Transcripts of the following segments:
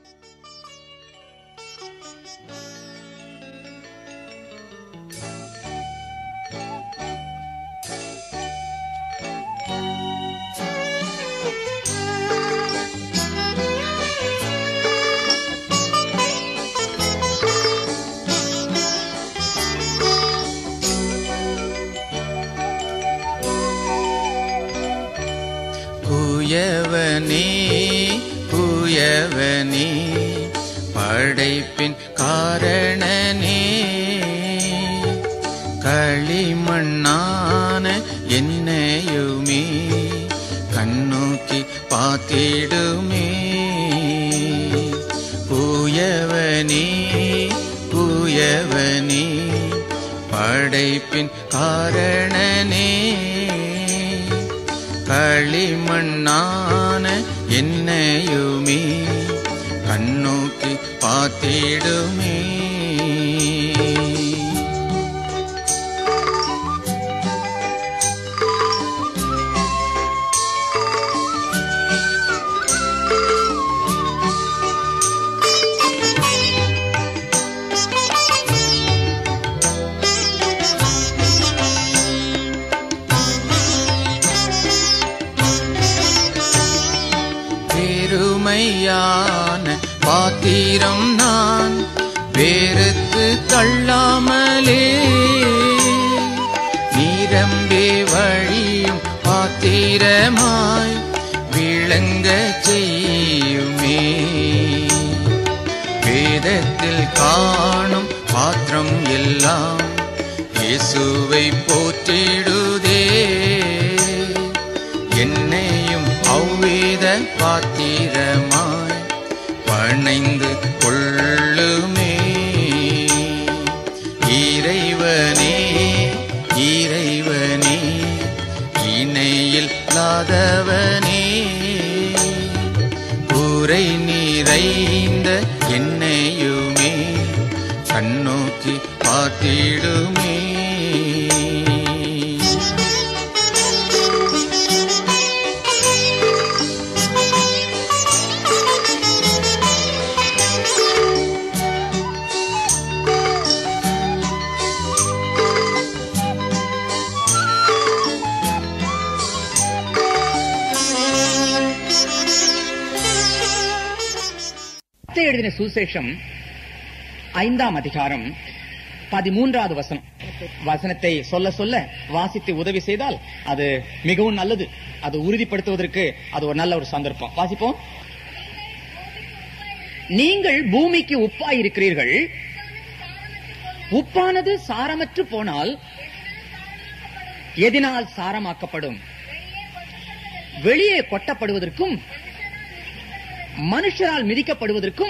புயவனே புயவனே படைப்பின் காரணனே களிமண்ணான என்னையுமே கண்ணோக்கி பார்த்திடுமே புயவனே புயவனே படைப்பின் காரணனே களிமண்ணான என்னையுமே கண்ணோக்கி பார்த்திடுமே பெருமையான பாத்திரம் நான் வேறுத்து தள்ளாமலே நிரம்பே வழியும் பாத்திரமாய் விளங்க செய்யுமே வேதத்தில் காணும் பாத்திரம் எல்லாம் இயேசுவை போற்றிடுதே என்னையும் அவ்வேத பாத்திரமாய் பணைந்து கொள்ளுமே இறைவனே இறைவனே இணையில்லாதவனே குறை நிறைந்த என்னையுமே கண்ணோக்கி பார்த்திடுமே மத்தேயு எழுதின சுசேஷம் ஐந்தாம் அதிகாரம் பதிமூன்றாவது வசனம் வசனத்தை சொல்ல சொல்ல வாசித்து உதவி செய்தால் அது மிகவும் நல்லது அது உறுதிப்படுத்துவதற்கு அது ஒரு நல்ல ஒரு சந்தர்ப்பம் வாசிப்போம் நீங்கள் பூமிக்கு உப்பாய் இருக்கிறீர்கள் உப்பானது சாரமற்று போனால் எதினால் சாரமாக்கப்படும் வெளியே கொட்டப்படுவதற்கும் மனுஷரால் மிதிக்கப்படுவதற்கும்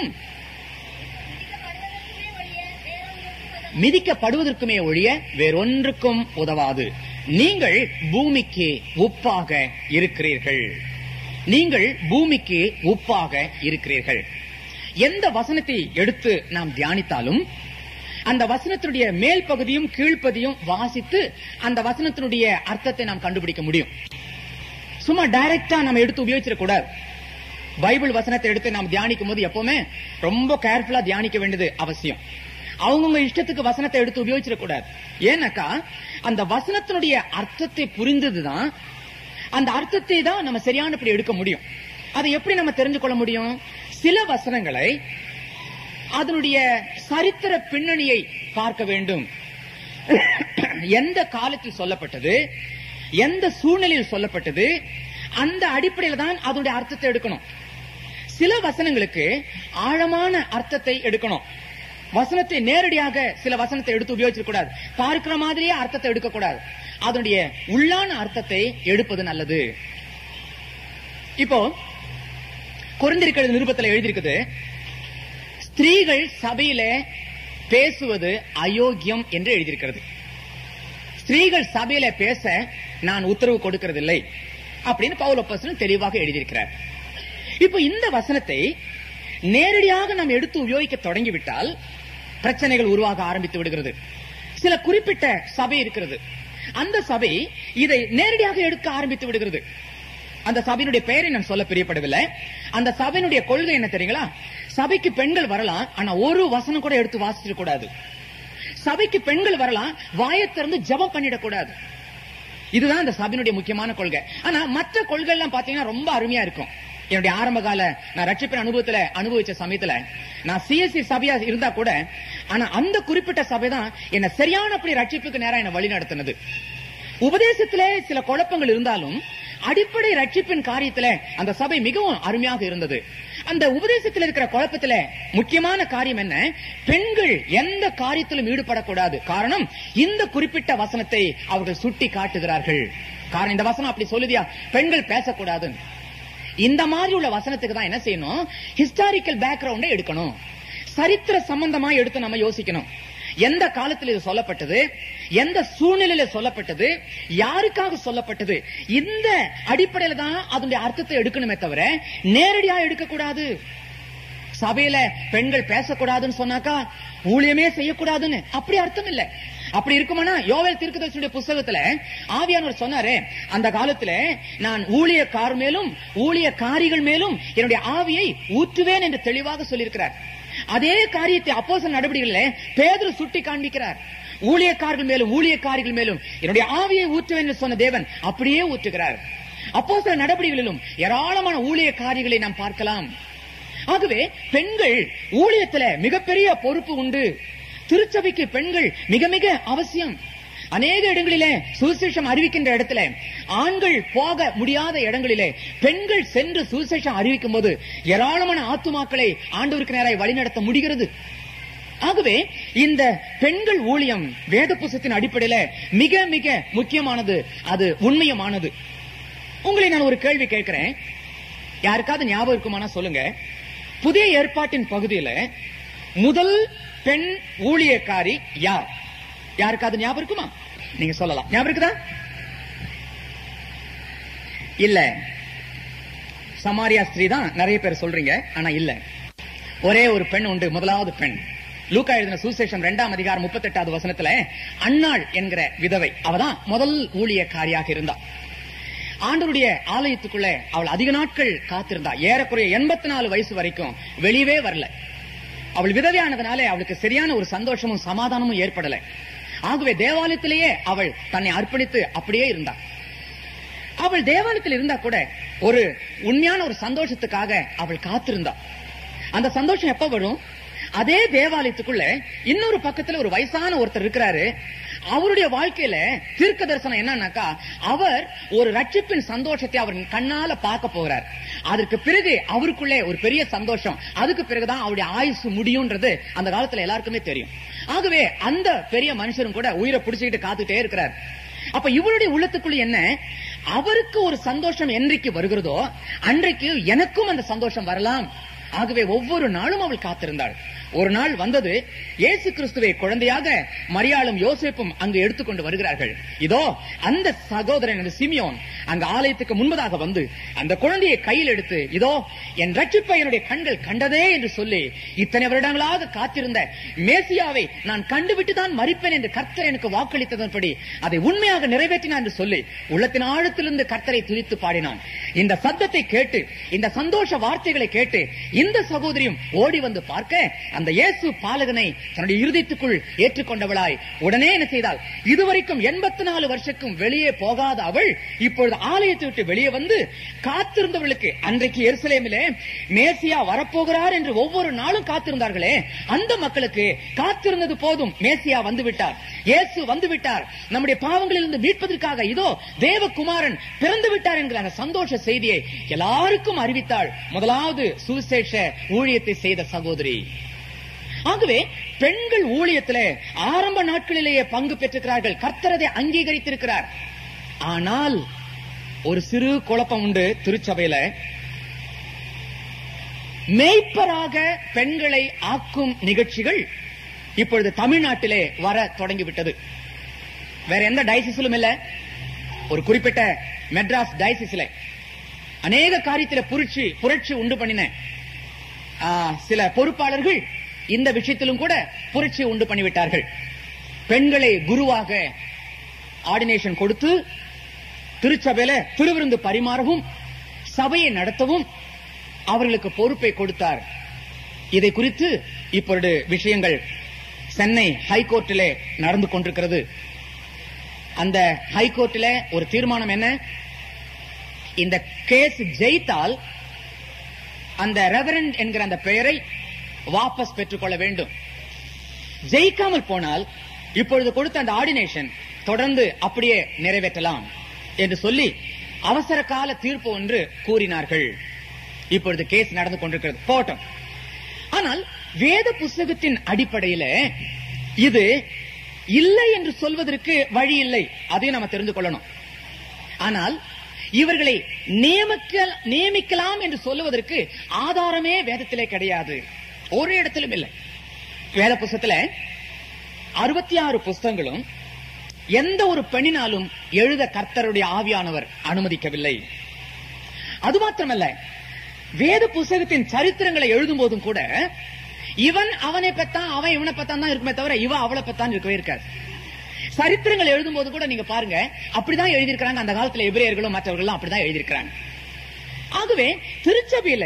மிதிக்கப்படுவதற்குமே ஒழிய வேறொன்றுக்கும் உதவாது நீங்கள் பூமிக்கு உப்பாக இருக்கிறீர்கள் நீங்கள் பூமிக்கு உப்பாக இருக்கிறீர்கள் எந்த வசனத்தை எடுத்து நாம் தியானித்தாலும் அந்த வசனத்தினுடைய மேல் பகுதியும் கீழ்ப்பதியும் வாசித்து அந்த வசனத்தினுடைய அர்த்தத்தை நாம் கண்டுபிடிக்க முடியும் சும்மா டைரக்டா நம்ம எடுத்து உபயோகிச்சிடக்கூடாது பைபிள் வசனத்தை எடுத்து நாம் தியானிக்கும் போது எப்பவுமே ரொம்ப கேர்ஃபுல்லா தியானிக்க வேண்டியது அவசியம் அவங்கவுங்க இஷ்டத்துக்கு வசனத்தை எடுத்து உபயோகிச்சிடக்கூடாது ஏன்னாக்கா அந்த வசனத்தினுடைய அர்த்தத்தை புரிந்ததுதான் அந்த அர்த்தத்தை தான் நம்ம சரியானபடி எடுக்க முடியும் அதை எப்படி நம்ம தெரிஞ்சு கொள்ள முடியும் சில வசனங்களை அதனுடைய சரித்திர பின்னணியை பார்க்க வேண்டும் எந்த காலத்தில் சொல்லப்பட்டது எந்த சூழ்நிலையில் சொல்லப்பட்டது அந்த அடிப்படையில் தான் அதனுடைய அர்த்தத்தை எடுக்கணும் சில வசனங்களுக்கு ஆழமான அர்த்தத்தை எடுக்கணும் வசனத்தை நேரடியாக சில வசனத்தை எடுத்து உபயோகிச்சிட கூடாது பார்க்கிற மாதிரியே அர்த்தத்தை எடுக்க கூடாது அதனுடைய உள்ளான அர்த்தத்தை எடுப்பது நல்லது இப்போ குறைந்திருக்கிறது நிருபத்தில் எழுதியிருக்குது ஸ்திரீகள் சபையில பேசுவது அயோக்கியம் என்று எழுதியிருக்கிறது ஸ்திரீகள் சபையில பேச நான் உத்தரவு கொடுக்கறதில்லை அப்படின்னு பவுலப்பசன் தெளிவாக எழுதியிருக்கிறார் இப்போ இந்த வசனத்தை நேரடியாக நாம் எடுத்து உபயோகிக்க தொடங்கிவிட்டால் பிரச்சனைகள் உருவாக ஆரம்பித்து விடுகிறது சில குறிப்பிட்ட சபை இருக்கிறது அந்த சபை இதை நேரடியாக எடுக்க ஆரம்பித்து விடுகிறது அந்த சபையினுடைய பெயரை நான் சொல்ல பிரியப்படவில்லை அந்த சபையினுடைய கொள்கை என்ன தெரியுங்களா சபைக்கு பெண்கள் வரலாம் ஆனா ஒரு வசனம் கூட எடுத்து வாசிச்சிட கூடாது சபைக்கு பெண்கள் வரலாம் வாயை திறந்து ஜெபம் பண்ணிடக்கூடாது இதுதான் இந்த சபையினுடைய முக்கியமான கொள்கை ஆனா மற்ற கொள்கை எல்லாம் பாத்தீங்கன்னா ரொம்ப அருமையா இருக்கும் என்னுடைய ஆரம்ப கால நான் ரட்சிப்பின் அனுபவத்துல அனுபவிச்ச சமயத்துல நான் சிஎஸ்சி சபையா இருந்தா கூட ஆனா அந்த குறிப்பிட்ட சபை தான் என்ன சரியானபடி ரட்சிப்புக்கு நேரா என்ன வழி நடத்தினது உபதேசத்திலே சில குழப்பங்கள் இருந்தாலும் அடிப்படை ரட்சிப்பின் காரியத்துல அந்த சபை மிகவும் அருமையாக இருந்தது அந்த உபதேசத்தில் இருக்கிற குழப்பத்துல முக்கியமான காரியம் என்ன பெண்கள் எந்த காரியத்திலும் ஈடுபடக்கூடாது காரணம் இந்த குறிப்பிட்ட வசனத்தை அவர்கள் சுட்டி காட்டுகிறார்கள் காரணம் இந்த வசனம் அப்படி சொல்லுதியா பெண்கள் பேசக்கூடாது இந்த மாதிரி உள்ள வசனத்துக்கு தான் என்ன செய்யணும் ஹிஸ்டாரிக்கல் பேக்ரவுண்டை எடுக்கணும் சரித்திர சம்பந்தமா எடுத்து நம்ம யோசிக்கணும் எந்த காலத்தில் இது சொல்லப்பட்டது எந்த சூழ்நிலையில சொல்லப்பட்டது யாருக்காக சொல்லப்பட்டது இந்த அடிப்படையில தான் அதனுடைய அர்த்தத்தை எடுக்கணுமே தவிர நேரடியா எடுக்கக்கூடாது சபையில பெண்கள் பேசக்கூடாதுன்னு சொன்னாக்கா ஊழியமே செய்யக்கூடாதுன்னு அப்படி அர்த்தம் இல்ல அப்படி இருக்குமானா யோவேல் தீர்க்கதரிசியுடைய புஸ்தகத்துல ஆவியானவர் சொன்னாரே அந்த காலத்துல நான் ஊழியக்கார் மேலும் ஊழியக்காரிகள் மேலும் என்னுடைய ஆவியை ஊற்றுவேன் என்று தெளிவாக சொல்லியிருக்கிறார் அதே காரியத்தை அப்போச நடவடிக்கைகளில் பேதுரு சுட்டி காண்பிக்கிறார் ஊழியக்காரர்கள் மேலும் ஊழியக்காரிகள் மேலும் என்னுடைய ஆவியை ஊற்றுவேன் என்று சொன்ன தேவன் அப்படியே ஊற்றுகிறார் அப்போ சில நடவடிக்கைகளிலும் ஏராளமான ஊழியக்காரிகளை நாம் பார்க்கலாம் ஆகவே பெண்கள் ஊழியத்துல மிகப்பெரிய பொறுப்பு உண்டு திருச்சபைக்கு பெண்கள் மிக மிக அவசியம் அநேக இடங்களிலே சுவிசேஷம் அறிவிக்கின்ற இடத்துல ஆண்கள் போக முடியாத இடங்களிலே பெண்கள் சென்று சுவிசேஷம் அறிவிக்கும் போது ஏராளமான ஆத்துமாக்களை ஆண்டவருக்கு நேராய் வழிநடத்த முடிகிறது ஆகவே இந்த பெண்கள் ஊழியம் வேத புஸ்தத்தின் அடிப்படையில மிக மிக முக்கியமானது அது உண்மையமானது உங்களை நான் ஒரு கேள்வி கேட்கிறேன் யாருக்காவது ஞாபகம் இருக்குமானா சொல்லுங்க புதிய ஏற்பாட்டின் பகுதியில முதல் பெண் ஊழியக்காரி யார் யாருக்காவது ஞாபகம் இருக்குமா நீங்க சொல்லலாம் ஞாபகம் இருக்குதா இல்ல சமாரியா ஸ்திரீ தான் நிறைய பேர் சொல்றீங்க ஆனா இல்ல ஒரே ஒரு பெண் உண்டு முதலாவது பெண் லூக்கா எழுதின சுசேஷம் இரண்டாம் அதிகாரம் முப்பத்தெட்டாவது வசனத்துல அன்னாள் என்கிற விதவை அவதான் முதல் ஊழியக்காரியாக இருந்தா ஆண்டருடைய ஆலயத்துக்குள்ள அவள் அதிக நாட்கள் காத்திருந்தா ஏறக்குறைய எண்பத்தி நாலு வயசு வரைக்கும் வெளியவே வரல அவள் விதவையானதுனாலே அவளுக்கு சரியான ஒரு சந்தோஷமும் சமாதானமும் ஏற்படல ஆகவே தேவாலயத்திலேயே அவள் தன்னை அர்ப்பணித்து அப்படியே இருந்தாள் அவள் தேவாலயத்தில் இருந்தா கூட ஒரு உண்மையான ஒரு சந்தோஷத்துக்காக அவள் காத்திருந்தா அந்த சந்தோஷம் எப்ப வரும் அதே தேவாலயத்துக்குள்ள இன்னொரு பக்கத்துல ஒரு வயசான ஒருத்தர் இருக்கிறாரு அவருடைய வாழ்க்கையில தீர்க்க தரிசனம் என்னன்னாக்கா அவர் ஒரு ரட்சிப்பின் சந்தோஷத்தை அவர் கண்ணால பார்க்க போகிறார் அதற்கு பிறகு அவருக்குள்ளே ஒரு பெரிய சந்தோஷம் அதுக்கு பிறகுதான் அவருடைய ஆயுசு முடியும்ன்றது அந்த காலத்துல எல்லாருக்குமே தெரியும் ஆகவே அந்த பெரிய மனுஷரும் கூட உயிரை பிடிச்சுக்கிட்டு காத்துட்டே இருக்கிறார் அப்ப இவருடைய உள்ளத்துக்குள்ள என்ன அவருக்கு ஒரு சந்தோஷம் என்றைக்கு வருகிறதோ அன்றைக்கு எனக்கும் அந்த சந்தோஷம் வரலாம் ஆகவே ஒவ்வொரு நாளும் அவள் காத்திருந்தாள் ஒரு நாள் வந்தது இயேசு கிறிஸ்துவை குழந்தையாக மரியாளும் யோசேப்பும் அங்கு எடுத்துக்கொண்டு வருகிறார்கள் இதோ அந்த சகோதரன் அந்த சிமியோன் அங்க ஆலயத்துக்கு முன்பதாக வந்து அந்த குழந்தையை கையில் எடுத்து இதோ என் ரட்சிப்பை என்னுடைய கண்கள் கண்டதே என்று சொல்லி இத்தனை வருடங்களாக காத்திருந்த மேசியாவை நான் கண்டுவிட்டு தான் மறிப்பேன் என்று கர்த்தர் எனக்கு வாக்களித்ததன்படி அதை உண்மையாக நிறைவேற்றினான் என்று சொல்லி உள்ளத்தின் ஆழத்திலிருந்து கர்த்தரை துதித்து பாடினான் இந்த சத்தத்தை கேட்டு இந்த சந்தோஷ வார்த்தைகளை கேட்டு இந்த சகோதரியும் ஓடி வந்து பார்க்க அந்த இயேசு பாலகனை தன்னுடைய இருதயத்துக்குள் ஏற்றுக்கொண்டவளாய் உடனே என்ன செய்தாள் இதுவரைக்கும் எண்பத்தி நாலு வருஷக்கும் வெளியே போகாத அவள் இப்பொழுது ஆலயத்தை விட்டு வெளியே வந்து காத்திருந்தவர்களுக்கு அன்றைக்கு எருசலேமிலே மேசியா வரப்போகிறார் என்று ஒவ்வொரு நாளும் காத்திருந்தார்களே அந்த மக்களுக்கு காத்திருந்தது போதும் மேசியா வந்து விட்டார் இயேசு வந்து விட்டார் நம்முடைய பாவங்களிலிருந்து மீட்பதற்காக இதோ தேவகுமாரன் பிறந்து விட்டார் என்கிற அந்த சந்தோஷ செய்தியை எல்லாருக்கும் அறிவித்தாள் முதலாவது சுவிசேஷ ஊழியத்தை செய்த சகோதரி ஆகவே பெண்கள் ஊழியத்திலே ஆரம்ப நாட்களிலேயே பங்கு பெற்றிருக்கிறார்கள் கர்த்தரதை அங்கீகரித்திருக்கிறார் ஆனால் ஒரு சிறு குழப்பம் உண்டு திருச்சபையில மேய்ப்பராக பெண்களை ஆக்கும் நிகழ்ச்சிகள் இப்பொழுது தமிழ்நாட்டிலே வர தொடங்கிவிட்டது வேற எந்த டயசிஸிலும் இல்ல ஒரு குறிப்பிட்ட மெட்ராஸ் டயசிஸ்ல அநேக காரியத்தில புரட்சி புரட்சி உண்டு பண்ணின ஆ, சில பொறுப்பாளர்கள் இந்த விஷயத்திலும் கூட புரட்சி உண்டு பண்ணிவிட்டார்கள் பெண்களை குருவாக ஆர்டினேஷன் கொடுத்து திருச்சபையில திருவிருந்து பரிமாறவும் சபையை நடத்தவும் அவர்களுக்கு பொறுப்பை கொடுத்தார் இதை குறித்து இப்பொழுது விஷயங்கள் சென்னை ஹைகோர்ட்டிலே நடந்து கொண்டிருக்கிறது அந்த ஹைகோர்ட்டிலே ஒரு தீர்மானம் என்ன இந்த கேஸ் ஜெயித்தால் அந்த ரெவரண்ட் என்கிற அந்த பெயரை வாபஸ் பெற்றுக்கொள்ள வேண்டும் ஜெயிக்காமல் போனால் இப்பொழுது கொடுத்த அந்த ஆர்டினேஷன் தொடர்ந்து அப்படியே நிறைவேற்றலாம் என்று சொல்லி அவசர கால தீர்ப்பு ஒன்று கூறினார்கள் இப்பொழுது கேஸ் நடந்து கொண்டிருக்கிறது போட்டோம் ஆனால் வேத புஸ்தகத்தின் அடிப்படையில இது இல்லை என்று சொல்வதற்கு வழி இல்லை அதையும் நம்ம தெரிந்து கொள்ளணும் ஆனால் இவர்களை நியமிக்க நியமிக்கலாம் என்று சொல்லுவதற்கு ஆதாரமே வேதத்திலே கிடையாது ஒரு இடத்திலும் இல்லை வேத புஸ்தகத்துல அறுபத்தி ஆறு புஸ்தகங்களும் எந்த ஒரு பெண்ணினாலும் எழுத கர்த்தருடைய ஆவியானவர் அனுமதிக்கவில்லை அது மாத்திரமல்ல வேத புஸ்தகத்தின் சரித்திரங்களை எழுதும் போதும் கூட இவன் அவனை பத்தான் அவன் இவனை பத்தான் தான் இருக்குமே தவிர இவன் அவளை பத்தான் இருக்கவே இருக்காது சரித்திரங்கள் எழுதும் போது கூட நீங்க பாருங்க அப்படிதான் எழுதியிருக்கிறாங்க அந்த காலத்துல எபிரேயர்களும் மற்றவர்களும் அப்படிதான் எழுதியிருக்கிறாங்க ஆகவே திருச்சபையில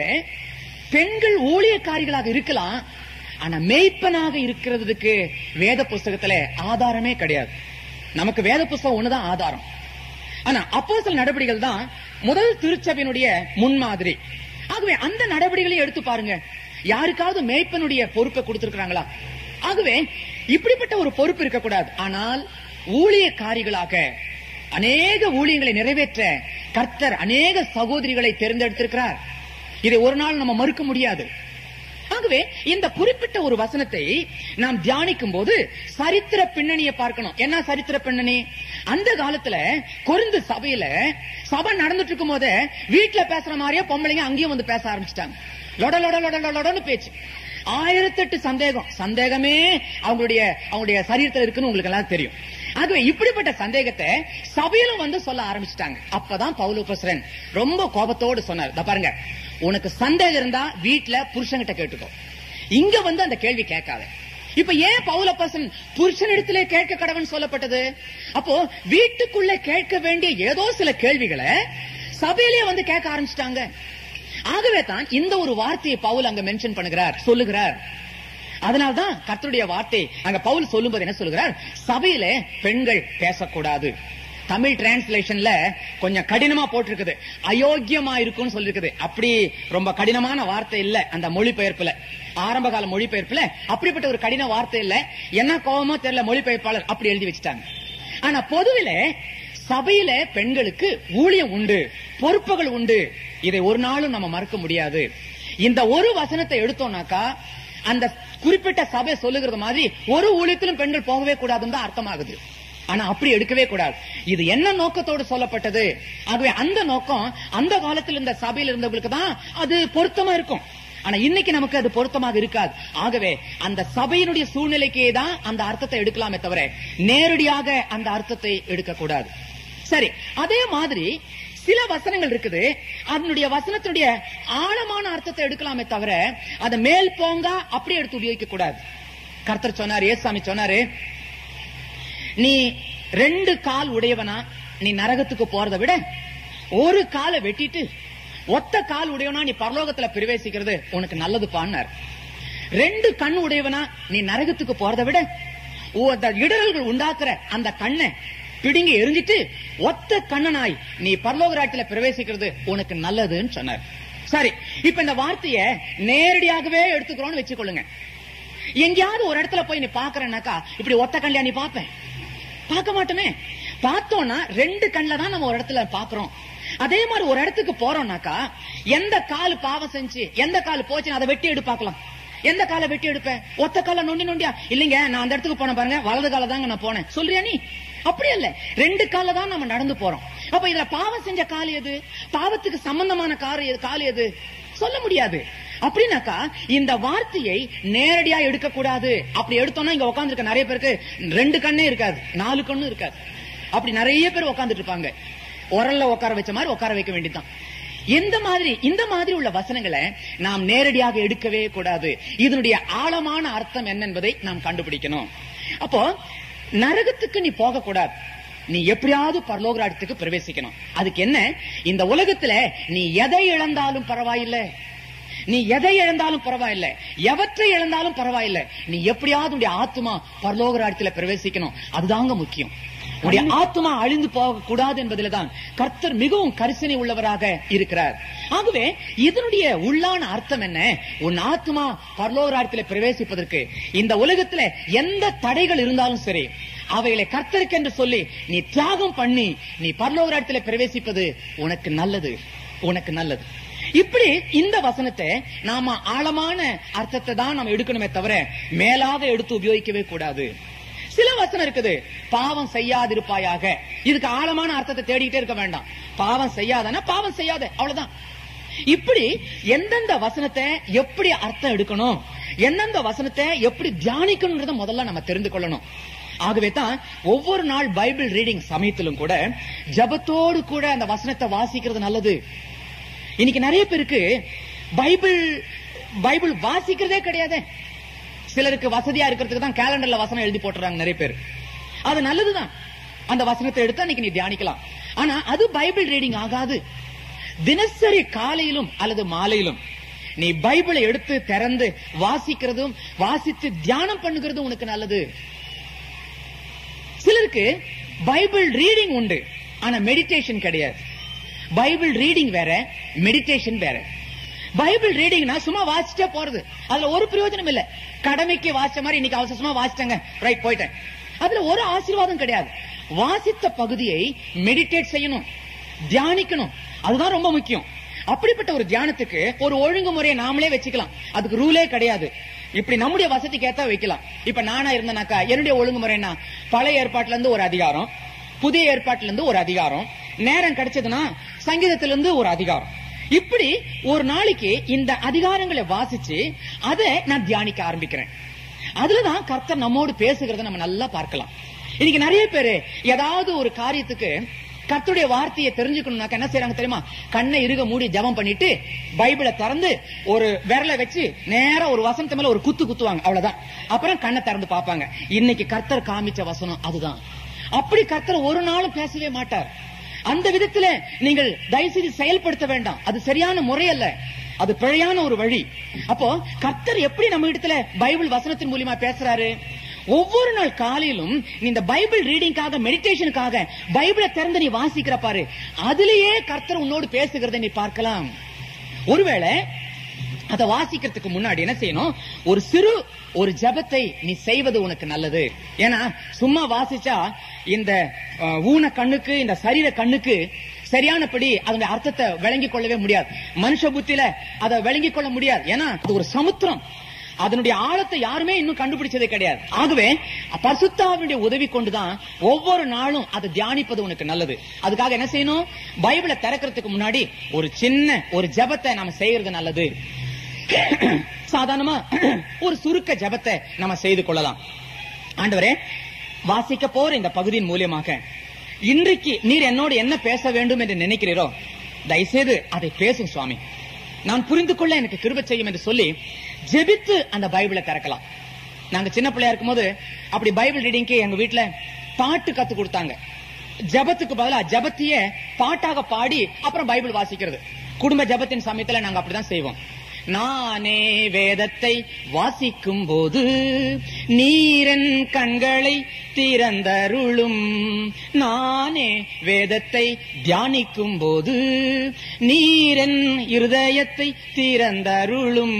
பெண்கள் ஊழியக்காரிகளாக இருக்கலாம் ஆனா மெய்ப்பனாக இருக்கிறதுக்கு வேத புஸ்தகத்துல ஆதாரமே கிடையாது நமக்கு வேத புஸ்தகம் ஒண்ணுதான் ஆதாரம் ஆனா அப்போ சில நடவடிக்கைகள் தான் முதல் திருச்சபையினுடைய முன்மாதிரி ஆகவே அந்த நடவடிக்கைகளை எடுத்து பாருங்க யாருக்காவது மேய்ப்பனுடைய பொறுப்பை கொடுத்திருக்கிறாங்களா ஆகவே இப்படிப்பட்ட ஒரு பொறுப்பு இருக்கக்கூடாது ஆனால் ஊழியக்காரிகளாக அநேக ஊழியங்களை நிறைவேற்ற கர்த்தர் அநேக சகோதரிகளை தேர்ந்தெடுத்திருக்கிறார் இதை ஒரு நாள் நம்ம மறுக்க முடியாது ஆகவே இந்த குறிப்பிட்ட ஒரு வசனத்தை நாம் தியானிக்கும் போது சரித்திர பின்னணியை பார்க்கணும் என்ன சரித்திர பின்னணி அந்த காலத்துல கொருந்து சபையில சபை நடந்துட்டு இருக்கும் போதே வீட்டுல பேசுற மாதிரியே பொம்பளைங்க அங்கேயும் வந்து பேச ஆரம்பிச்சிட்டாங்க லொட லொட லொட லொடன்னு பேச்சு ஆயிரத்தெட்டு சந்தேகம் சந்தேகமே அவங்களுடைய அவங்களுடைய சரீரத்தில் இருக்குன்னு உங்களுக்கு எல்லாம் தெரியும் ஆகவே இப்படிப்பட்ட சந்தேகத்தை சபையிலும் வந்து சொல்ல ஆரம்பிச்சிட்டாங்க அப்பதான் பவுலுபசரன் ரொம்ப கோபத்தோடு சொன்னார் "இதோ பாருங்க உனக்கு சந்தேகம் இருந்தா வீட்டுல புருஷன்கிட்ட கேட்டுக்கோ இங்க வந்து அந்த கேள்வி கேட்காத இப்ப ஏன் பவுலப்பசன் புருஷனிடத்திலே கேட்க கடவன் சொல்லப்பட்டது அப்போ வீட்டுக்குள்ள கேட்க வேண்டிய ஏதோ சில கேள்விகளை சபையிலே வந்து கேட்க ஆரம்பிச்சிட்டாங்க ஆகவே தான் இந்த ஒரு வார்த்தையை பவுல் அங்க மென்ஷன் பண்ணுகிறார் சொல்லுகிறார் அதனால்தான் கர்த்தருடைய வார்த்தை அங்க பவுல் சொல்லும்போது என்ன சொல்லுகிறார் சபையில பெண்கள் பேசக்கூடாது தமிழ் டிரான்ஸ்லேஷன்ல கொஞ்சம் கடினமா போட்டிருக்குது அயோக்கியமா இருக்கும்னு சொல்லிருக்குது அப்படி ரொம்ப கடினமான வார்த்தை இல்ல அந்த மொழிபெயர்ப்புல ஆரம்ப கால மொழிபெயர்ப்புல அப்படிப்பட்ட ஒரு கடின வார்த்தை இல்ல என்ன கோபமோ தெரியல மொழிபெயர்ப்பாளர் அப்படி எழுதி வச்சுட்டாங்க ஆனா பொதுவில சபையில பெண்களுக்கு ஊழியம் உண்டு பொறுப்புகள் உண்டு இதை ஒரு நாளும் நம்ம மறக்க முடியாது இந்த ஒரு வசனத்தை எடுத்தோம்னாக்கா அந்த குறிப்பிட்ட சபை சொல்லுகிறது மாதிரி ஒரு ஊழியத்திலும் பெண்கள் போகவே கூடாதுன்னு தான் அர்த்தமாகுது ஆனா அப்படி எடுக்கவே கூடாது இது என்ன நோக்கத்தோடு சொல்லப்பட்டது ஆகவே அந்த நோக்கம் அந்த காலத்தில் இந்த சபையில் இருந்தவங்களுக்கு தான் அது பொருத்தமா இருக்கும் ஆனா இன்னைக்கு நமக்கு அது பொருத்தமாக இருக்காது ஆகவே அந்த சபையினுடைய சூழ்நிலைக்கே தான் அந்த அர்த்தத்தை எடுக்கலாமே தவிர நேரடியாக அந்த அர்த்தத்தை எடுக்கக்கூடாது சரி அதே மாதிரி சில வசனங்கள் இருக்குது அதனுடைய வசனத்தினுடைய ஆழமான அர்த்தத்தை எடுக்கலாமே தவிர அதை மேல் போங்க அப்படி எடுத்து உபயோகிக்க கூடாது கர்த்தர் சொன்னார் ஏசாமி சொன்னாரு நீ ரெண்டு கால் உடையவனா நீ நரகத்துக்கு போறதை விட ஒரு காலை வெட்டிட்டு ஒத்த கால் உடையவனா நீ பரலோகத்துல பிரவேசிக்கிறது உனக்கு நல்லது பான்னார் ரெண்டு கண் உடையவனா நீ நரகத்துக்கு போறதை விட ஓ, அந்த இடரல்கள் உண்டாக்குற அந்த கண்ணை பிடுங்கி எரிஞ்சிட்டு ஒத்த கண்ணனாய் நீ பரலோக ராட்டில பிரவேசிக்கிறது உனக்கு நல்லதுன்னு சொன்னார் சரி இப்ப இந்த வார்த்தைய நேரடியாகவே எடுத்துக்கிறோம்னு வச்சுக்கொள்ளுங்க எங்கேயாவது ஒரு இடத்துல போய் நீ பாக்குறேன்னாக்கா இப்படி ஒத்த கண்ணியா நீ பாப்பேன் பார்க்க மாட்டோமே பார்த்தோம்னா ரெண்டு கண்ணில தான் நம்ம ஒரு இடத்துல பாக்குறோம் அதே மாதிரி ஒரு இடத்துக்கு போறோம்னாக்கா எந்த கால் பாவம் செஞ்சு எந்த கால் போச்சுன்னு அதை வெட்டி எடு பார்க்கலாம் எந்த காலை வெட்டி எடுப்பேன் ஒத்த கால நொண்டி நொண்டியா இல்லைங்க நான் அந்த இடத்துக்கு போனேன் பாருங்க வலது கால தாங்க நான் போனேன் சொல்றியா நீ அப்படி இல்ல ரெண்டு கால தான் நம்ம நடந்து போறோம் அப்ப இதுல பாவம் செஞ்ச கால் எது பாவத்துக்கு சம்பந்தமான கார் எது கால் எது சொல்ல முடியாது அப்படின்னாக்கா இந்த வார்த்தையை நேரடியா எடுக்க கூடாது அப்படி எடுத்தோம்னா இங்க உட்கார்ந்து நிறைய பேருக்கு ரெண்டு கண்ணே இருக்காது நாலு கண்ணும் இருக்காது அப்படி நிறைய பேர் உட்கார்ந்துட்டு இருப்பாங்க உரல்ல உட்கார வச்ச மாதிரி உட்கார வைக்க வேண்டியதுதான் எந்த மாதிரி இந்த மாதிரி உள்ள வசனங்களை நாம் நேரடியாக எடுக்கவே கூடாது இதனுடைய ஆழமான அர்த்தம் என்ன என்பதை நாம் கண்டுபிடிக்கணும் அப்போ நரகத்துக்கு நீ போக கூடாது நீ எப்படியாவது பரலோக ராஜ்யத்துக்கு பிரவேசிக்கணும் அதுக்கு என்ன இந்த உலகத்துல நீ எதை இழந்தாலும் பரவாயில்லை நீ எதை இழந்தாலும் பரவாயில்ல எவற்றை இழந்தாலும் பரவாயில்ல நீ எப்படியாவது உடைய ஆத்மா பரலோக ராஜ்யத்துல பிரவேசிக்கணும் அதுதாங்க முக்கியம் உடைய ஆத்மா அழிந்து போக கூடாது என்பதில்தான் கர்த்தர் மிகவும் கரிசனை உள்ளவராக இருக்கிறார் ஆகவே இதனுடைய உள்ளான அர்த்தம் என்ன உன் ஆத்மா பரலோக ராஜ்யத்துல பிரவேசிப்பதற்கு இந்த உலகத்துல எந்த தடைகள் இருந்தாலும் சரி அவைகளை கர்த்தருக்கு என்று சொல்லி நீ தியாகம் பண்ணி நீ பரலோக ராஜ்யத்துல பிரவேசிப்பது உனக்கு நல்லது உனக்கு நல்லது இப்படி இந்த வசனத்தை நாம ஆழமான அர்த்தத்தை தான் நம்ம எடுக்கணுமே தவிர மேலாக எடுத்து உபயோகிக்கவே கூடாது சில வசனம் இருக்குது பாவம் செய்யாதிருப்பாயாக இதுக்கு ஆழமான அர்த்தத்தை தேடிக்கிட்டே இருக்க வேண்டாம் பாவம் செய்யாதனா பாவம் செய்யாத அவ்வளவுதான் இப்படி எந்தெந்த வசனத்தை எப்படி அர்த்தம் எடுக்கணும் எந்தெந்த வசனத்தை எப்படி தியானிக்கணும்ன்றத முதல்ல நம்ம தெரிந்து கொள்ளணும் ஆகவே தான் ஒவ்வொரு நாள் பைபிள் ரீடிங் சமயத்திலும் கூட ஜபத்தோடு கூட அந்த வசனத்தை வாசிக்கிறது நல்லது இன்னைக்கு நிறைய பேருக்கு பைபிள் பைபிள் வாசிக்கிறதே கிடையாது சிலருக்கு வசதியா இருக்கிறதுக்கு தான் கேலண்டர்ல வசனம் எழுதி போட்டுறாங்க நிறைய பேர் அது நல்லதுதான் அந்த வசனத்தை எடுத்து அன்னைக்கு நீ தியானிக்கலாம் ஆனா அது பைபிள் ரீடிங் ஆகாது தினசரி காலையிலும் அல்லது மாலையிலும் நீ பைபிளை எடுத்து திறந்து வாசிக்கிறதும் வாசித்து தியானம் பண்ணுகிறதும் உனக்கு நல்லது சிலருக்கு பைபிள் ரீடிங் உண்டு ஆனா மெடிடேஷன் கிடையாது பைபிள் ரீடிங் வேற மெடிடேஷன் வேற பைபிள் ரீடிங்னா சும்மா வாசிச்சே போறது அதுல ஒரு பிரயோஜனம் இல்ல கடமைக்கு வாசிச்ச மாதிரி இன்னைக்கு அவசரமா வாசிட்டாங்க ரைட் போயிட்டேன் அதுல ஒரு ஆசீர்வாதம் கிடையாது வாசித்த பகுதியை மெடிடேட் செய்யணும் தியானிக்கணும் அதுதான் ரொம்ப முக்கியம் அப்படிப்பட்ட ஒரு தியானத்துக்கு ஒரு ஒழுங்குமுறையை நாமளே வச்சுக்கலாம் அதுக்கு ரூலே கிடையாது இப்படி நம்முடைய வசதிக்கு ஏத்த வைக்கலாம் இப்ப நானா இருந்தேனாக்கா என்னுடைய ஒழுங்குமுறைனா பழைய ஏற்பாட்டுல இருந்து ஒரு அதிகாரம் புதிய ஏற்பாட்டுல இருந்து ஒரு அதிகாரம் நேரம் கிடைச்சதுன்னா சங்கீதத்திலிருந்து ஒரு அதிகாரம் இப்படி ஒரு நாளைக்கு இந்த அதிகாரங்களை வாசிச்சு அதை நான் தியானிக்க ஆரம்பிக்கிறேன் அதுலதான் கர்த்தர் நம்மோடு பேசுகிறத நம்ம நல்லா பார்க்கலாம் இன்னைக்கு நிறைய பேரு ஏதாவது ஒரு காரியத்துக்கு கர்த்தருடைய வார்த்தையை தெரிஞ்சுக்கணும்னாக்க என்ன செய்யறாங்க தெரியுமா கண்ணை இருக மூடி ஜெபம் பண்ணிட்டு பைபிளை திறந்து ஒரு விரலை வச்சு நேரா ஒரு வசனத்து மேல ஒரு குத்து குத்துவாங்க அவ்வளவுதான் அப்புறம் கண்ணை திறந்து பார்ப்பாங்க இன்னைக்கு கர்த்தர் காமிச்ச வசனம் அதுதான் அப்படி கர்த்தர் ஒரு நாளும் பேசவே மாட்டார் அந்த விதத்துல நீங்கள் தயவு செய்து செயல்படுத்த வேண்டாம் அது சரியான முறை அல்ல அது பிழையான ஒரு வழி அப்போ கர்த்தர் எப்படி நம்ம இடத்துல பைபிள் வசனத்தின் மூலியமா பேசுறாரு ஒவ்வொரு நாள் காலையிலும் நீ இந்த பைபிள் ரீடிங்காக மெடிடேஷனுக்காக பைபிளை திறந்து நீ வாசிக்கிற பாரு அதுலயே கர்த்தர் உன்னோடு பேசுகிறதை நீ பார்க்கலாம் ஒருவேளை அதை வாசிக்கிறதுக்கு முன்னாடி என்ன செய்யணும் ஒரு சிறு ஒரு ஜெபத்தை நீ செய்வது உனக்கு நல்லது ஏன்னா சும்மா வாசிச்சா இந்த அஹ், ஊன கண்ணுக்கு இந்த சரீர கண்ணுக்கு சரியானபடி அதனுடைய அர்த்தத்தை விளங்கிக் கொள்ளவே முடியாது மனுஷ புத்தியில அதை விளங்கிக் கொள்ள முடியாது ஏன்னா அது ஒரு சமுத்திரம் அதனுடைய ஆழத்தை யாருமே இன்னும் கண்டுபிடிச்சதே கிடையாது ஆகவே பரிசுத்தாவினுடைய உதவி கொண்டுதான் ஒவ்வொரு நாளும் அதை தியானிப்பது உனக்கு நல்லது அதுக்காக என்ன செய்யணும் பைபிளை திறக்கிறதுக்கு முன்னாடி ஒரு சின்ன ஒரு ஜெபத்தை நாம செய்யறது நல்லது சாதாரணமா ஒரு சுருக்க ஜெபத்தை நம்ம செய்து கொள்ளலாம் ஆண்டவரே வாசிக்க போற இந்த பகுதியின் மூலியமாக இன்றைக்கு நீர் என்னோடு என்ன பேச வேண்டும் என்று நினைக்கிறீரோ தயவுசெய்து அதை பேசும் சுவாமி நான் புரிந்து கொள்ள எனக்கு கிருபை செய்யும் என்று சொல்லி ஜெபித்து அந்த பைபிளை திறக்கலாம் நாங்க சின்ன பிள்ளையா இருக்கும்போது அப்படி பைபிள் ரீடிங்க்கு எங்க வீட்ல பாட்டு கத்து கொடுத்தாங்க ஜெபத்துக்கு பதிலா ஜெபத்தையே பாட்டாக பாடி அப்புறம் பைபிள் வாசிக்கிறது குடும்ப ஜெபத்தின் சமயத்துல நாங்க அப்படிதான் செய்வோம் நானே வேதத்தை வாசிக்கும் போது நீரன் கண்களை திறந்தருளும் நானே வேதத்தை தியானிக்கும் போது நீரன் இருதயத்தை திறந்தருளும்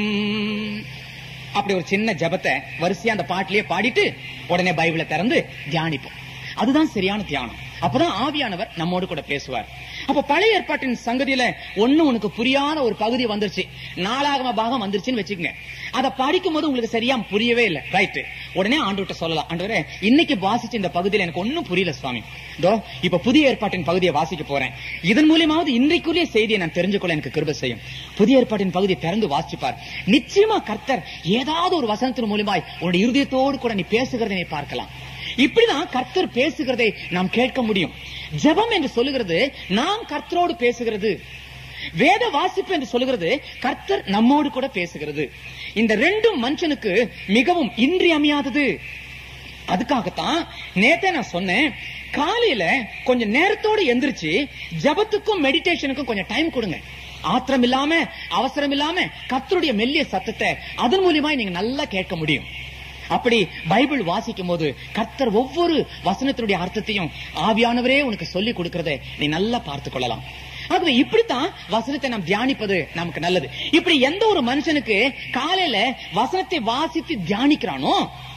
அப்படி ஒரு சின்ன ஜெபத்தை வரிசையா அந்த பாட்டிலேயே பாடிட்டு உடனே பைபிளை திறந்து தியானிப்போம் அதுதான் சரியான தியானம் அப்பதான் ஆவியானவர் நம்மோடு கூட பேசுவார் அப்ப பழைய ஏற்பாட்டின் சங்கதியில ஒண்ணு உனக்கு புரியாத ஒரு பகுதி வந்துருச்சு நாலாகம பாகம் வந்துருச்சுன்னு வச்சுக்கோங்க அதை படிக்கும் போது உங்களுக்கு சரியா புரியவே இல்லை ரைட் உடனே ஆண்டுகிட்ட சொல்லலாம் ஆண்டவரே இன்னைக்கு வாசிச்ச இந்த பகுதியில எனக்கு ஒண்ணும் புரியல சுவாமி இதோ இப்ப புதிய ஏற்பாட்டின் பகுதியை வாசிக்க போறேன் இதன் மூலியமாவது இன்றைக்குரிய செய்தியை நான் தெரிஞ்சுக்கொள்ள எனக்கு கிருபை செய்யும் புதிய ஏற்பாட்டின் பகுதியை திறந்து வாசிப்பார் நிச்சயமா கர்த்தர் ஏதாவது ஒரு வசனத்தின் மூலியமாய் உன்னுடைய இருதயத்தோடு கூட நீ பேசுகிறதை நீ பார்க்கலாம் இப்படிதான் கர்த்தர் பேசுகிறதை நாம் கேட்க முடியும் ஜெபம் என்று சொல்லுகிறது நாம் கர்த்தரோடு பேசுகிறது வேத வாசிப்பு என்று சொல்லுகிறது கர்த்தர் நம்மோடு கூட பேசுகிறது இந்த ரெண்டும் மனுஷனுக்கு மிகவும் இன்றியமையாதது அதுக்காகத்தான் நேத்தே நான் சொன்னேன் காலையில கொஞ்சம் நேரத்தோட எந்திரிச்சு ஜபத்துக்கும் மெடிடேஷனுக்கும் கொஞ்சம் டைம் கொடுங்க ஆத்திரம் இல்லாம அவசரம் இல்லாம கர்த்தருடைய மெல்லிய சத்தத்தை அதன் மூலியமா நீங்க நல்லா கேட்க முடியும் அப்படி பைபிள் வாசிக்கும் போது கர்த்தர் ஒவ்வொரு வசனத்தினுடைய அர்த்தத்தையும் ஆவியானவரே உனக்கு சொல்லி கொடுக்கறதை நீ நல்லா பார்த்து கொள்ளலாம் ஆகவே இப்படித்தான் வசனத்தை நாம் தியானிப்பது நமக்கு நல்லது இப்படி எந்த ஒரு மனுஷனுக்கு காலையில வசனத்தை வாசித்து தியானிக்கிறானோ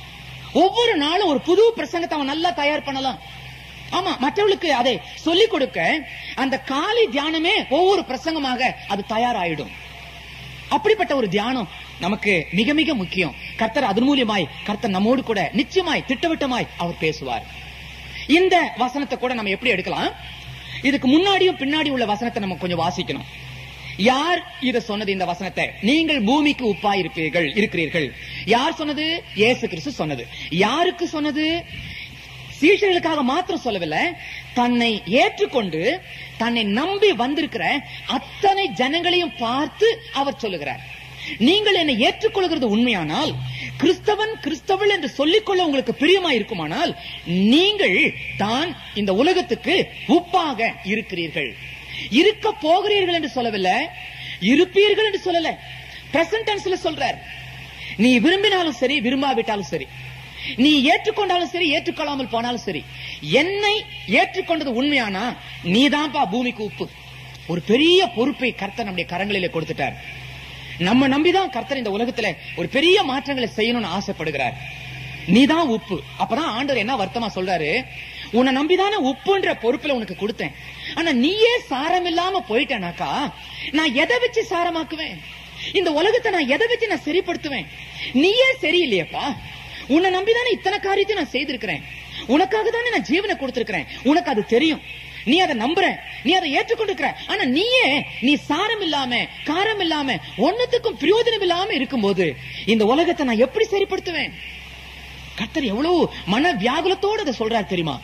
ஒவ்வொரு நாளும் ஒரு புது பிரசங்கத்தை அவன் நல்லா தயார் பண்ணலாம் ஆமா மற்றவர்களுக்கு அதை சொல்லிக் கொடுக்க அந்த காலை தியானமே ஒவ்வொரு பிரசங்கமாக அது தயாராயிடும் அப்படிப்பட்ட ஒரு தியானம் நமக்கு மிக மிக முக்கியம் கர்த்தர் அதன் மூலியமாய் கர்த்தர் நம்மோடு கூட நிச்சயமாய் திட்டவட்டமாய் அவர் பேசுவார் இந்த வசனத்தை கூட நம்ம எப்படி எடுக்கலாம் இதுக்கு முன்னாடியும் பின்னாடி உள்ள வசனத்தை நம்ம கொஞ்சம் வாசிக்கணும் யார் இத சொன்னது இந்த வசனத்தை நீங்கள் பூமிக்கு உப்பாய் இருப்பீர்கள் இருக்கிறீர்கள் யார் சொன்னது இயேசு கிறிஸ்து சொன்னது யாருக்கு சொன்னது சீஷர்களுக்காக மாத்திரம் சொல்லவில்லை தன்னை ஏற்றுக்கொண்டு தன்னை நம்பி வந்திருக்கிற அத்தனை ஜனங்களையும் பார்த்து அவர் சொல்லுகிறார் நீங்கள் என்னை ஏற்றுக்கொள்கிறது உண்மையானால் கிறிஸ்தவன் கிறிஸ்தவள் என்று சொல்லிக்கொள்ள உங்களுக்கு பிரியமா இருக்குமானால் நீங்கள் தான் இந்த உலகத்துக்கு உப்பாக இருக்கிறீர்கள் இருக்க போகிறீர்கள் என்று சொல்லவில்லை இருப்பீர்கள் என்று சொல்லல பிரசன்ட் டென்ஸ்ல சொல்றார் நீ விரும்பினாலும் சரி விரும்பாவிட்டாலும் சரி நீ ஏற்றுக்கொண்டாலும் சரி ஏற்றுக்கொள்ளாமல் போனாலும் சரி என்னை ஏற்றுக்கொண்டது உண்மையானா நீதான்ப்பா பூமிக்கு உப்பு ஒரு பெரிய பொறுப்பை கர்த்தர் நம்முடைய கரங்களிலே கொடுத்துட்டார் நம்ம நம்பிதான் கர்த்தர் இந்த உலகத்துல ஒரு பெரிய மாற்றங்களை செய்யணும்னு ஆசைப்படுகிறார் நீதான் உப்பு அப்பதான் ஆண்டவர் என்ன வருத்தமா சொல்றாரு உன்னை நம்பிதானே உப்புன்ற பொறுப்புல உனக்கு கொடுத்தேன் ஆனா நீயே சாரம் இல்லாம போயிட்டனாக்கா நான் எதை வச்சு சாரமாக்குவேன் இந்த உலகத்தை நான் எதை வச்சு நான் சரிப்படுத்துவேன் நீயே சரியில்லையப்பா உன்னை நம்பிதானே இத்தனை காரியத்தை நான் செய்திருக்கிறேன் உனக்காக தானே நான் ஜீவனை கொடுத்திருக்கிறேன் உனக்கு அது தெரியும் நீ அதை நம்புற நீ அதை ஏற்றுக்கொண்டிருக்கிற ஆனா நீயே நீ சாரம் இல்லாம காரம் இல்லாம ஒன்னத்துக்கும் பிரயோஜனம் இல்லாம இருக்கும்போது இந்த உலகத்தை நான் எப்படி சரிப்படுத்துவேன் கர்த்தர் எவ்வளவு மன வியாகுலத்தோடு அதை சொல்றார் தெரியுமா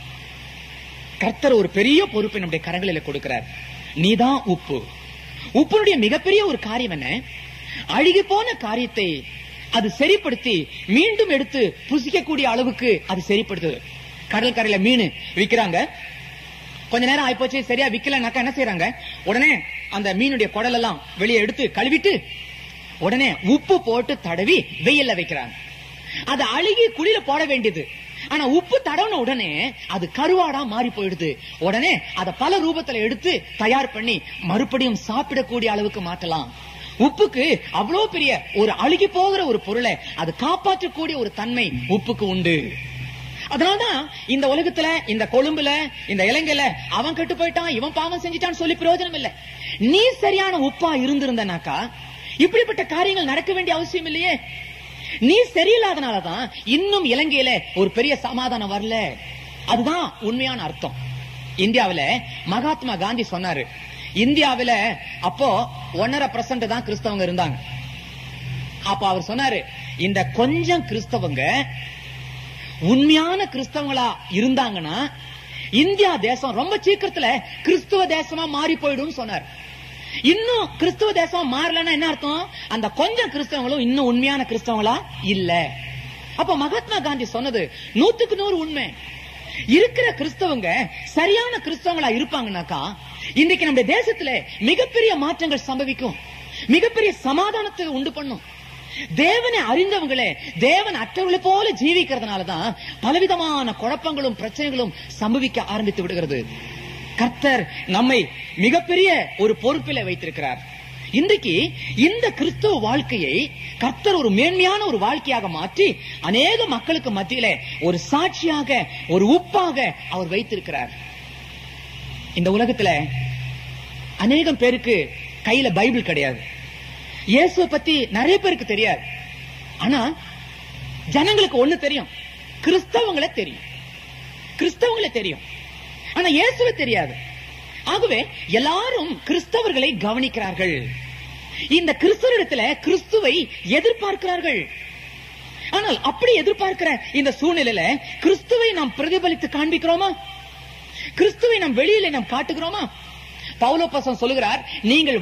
கர்த்தர் ஒரு பெரிய பொறுப்பை நம்முடைய கரங்களில கொடுக்கிறார் நீதான் உப்பு உப்புனுடைய மிகப்பெரிய ஒரு காரியம் என்ன அழுகி போன காரியத்தை அது சரிப்படுத்தி மீண்டும் எடுத்து புசிக்கக்கூடிய அளவுக்கு அது சரிப்படுத்துது கடல் கரையில மீன் விக்கிறாங்க கொஞ்ச நேரம் ஆயிப்போச்சு சரியா விக்கலனாக்கா என்ன செய்யறாங்க உடனே அந்த மீனுடைய குடல் எல்லாம் வெளியே எடுத்து கழுவிட்டு உடனே உப்பு போட்டு தடவி வெயில்ல வைக்கிறாங்க அது அழுகி குளிர போட வேண்டியது ஆனா உப்பு தடவின உடனே அது கருவாடா மாறி போயிடுது உடனே அதை பல ரூபத்துல எடுத்து தயார் பண்ணி மறுபடியும் சாப்பிடக்கூடிய அளவுக்கு மாற்றலாம் உப்புக்கு அவ்வளவு பெரிய ஒரு அழுகி போகிற ஒரு பொருளை அது காப்பாற்றக்கூடிய ஒரு தன்மை உப்புக்கு உண்டு அதனாலதான் இந்த உலகத்துல இந்த கொழும்புல இந்த இலங்கையில அவன் கெட்டு போயிட்டான் இவன் பாவம் செஞ்சிட்டான்னு சொல்லி பிரயோஜனம் இல்ல நீ சரியான உப்பா இருந்திருந்தனாக்கா இப்படிப்பட்ட காரியங்கள் நடக்க வேண்டிய அவசியம் இல்லையே நீ சரியில்லாதனாலதான் இன்னும் இலங்கையில ஒரு பெரிய சமாதானம் வரல அதுதான் உண்மையான அர்த்தம் இந்தியாவில மகாத்மா காந்தி சொன்னாரு இந்தியாவில அப்போ ஒன்னரை பர்சன்ட் தான் கிறிஸ்தவங்க இருந்தாங்க அப்ப அவர் சொன்னாரு இந்த கொஞ்சம் கிறிஸ்தவங்க உண்மையான கிறிஸ்தவங்களா இருந்தாங்கன்னா இந்தியா தேசம் ரொம்ப சீக்கிரத்துல கிறிஸ்துவ தேசமா மாறி போயிடும் சொன்னார் இன்னும் கிறிஸ்துவ தேசம் மாறலன்னா என்ன அர்த்தம் அந்த கொஞ்சம் கிறிஸ்தவங்களும் இன்னும் உண்மையான கிறிஸ்தவங்களா இல்ல அப்ப மகாத்மா காந்தி சொன்னது நூத்துக்கு நூறு உண்மை இருக்கிற கிறிஸ்தவங்க சரியான கிறிஸ்தவங்களா இருப்பாங்கனாக்கா இன்றைக்கு நம்ம தேசத்துல மிகப்பெரிய மாற்றங்கள் சம்பவிக்கும் மிகப்பெரிய சமாதானத்தை உண்டு பண்ணும் தேவனை அறிந்தவங்களே தேவன் அற்றவர்களை போல ஜீவிக்கிறதுனாலதான் பலவிதமான குழப்பங்களும் பிரச்சனைகளும் சம்பவிக்க ஆரம்பித்து விடுகிறது கர்த்தர் நம்மை மிகப்பெரிய ஒரு பொறுப்பில வைத்திருக்கிறார் இன்றைக்கு இந்த கிறிஸ்துவ வாழ்க்கையை கர்த்தர் ஒரு மேன்மையான ஒரு வாழ்க்கையாக மாற்றி அநேக மக்களுக்கு மத்தியில ஒரு சாட்சியாக ஒரு உப்பாக அவர் வைத்திருக்கிறார் இந்த உலகத்துல அநேகம் பேருக்கு கையில பைபிள் கிடையாது இயேசுவை பத்தி நிறைய பேருக்கு தெரியாது ஆனா ஜனங்களுக்கு ஒண்ணு தெரியும் கிறிஸ்தவங்களை தெரியும் கிறிஸ்தவங்களை தெரியும் ஆனா இயேசுவை தெரியாது ஆகவே எல்லாரும் கிறிஸ்தவர்களை கவனிக்கிறார்கள் இந்த கிறிஸ்தவரிடத்துல கிறிஸ்துவை எதிர்பார்க்கிறார்கள் ஆனால் அப்படி எதிர்பார்க்கிற இந்த சூழ்நிலையில கிறிஸ்துவை நாம் பிரதிபலித்து காண்பிக்கிறோமா கிறிஸ்துவை நாம் வெளியில நாம் காட்டுகிறோமா பவுலோபசம் சொல்லுகிறார் நீங்கள்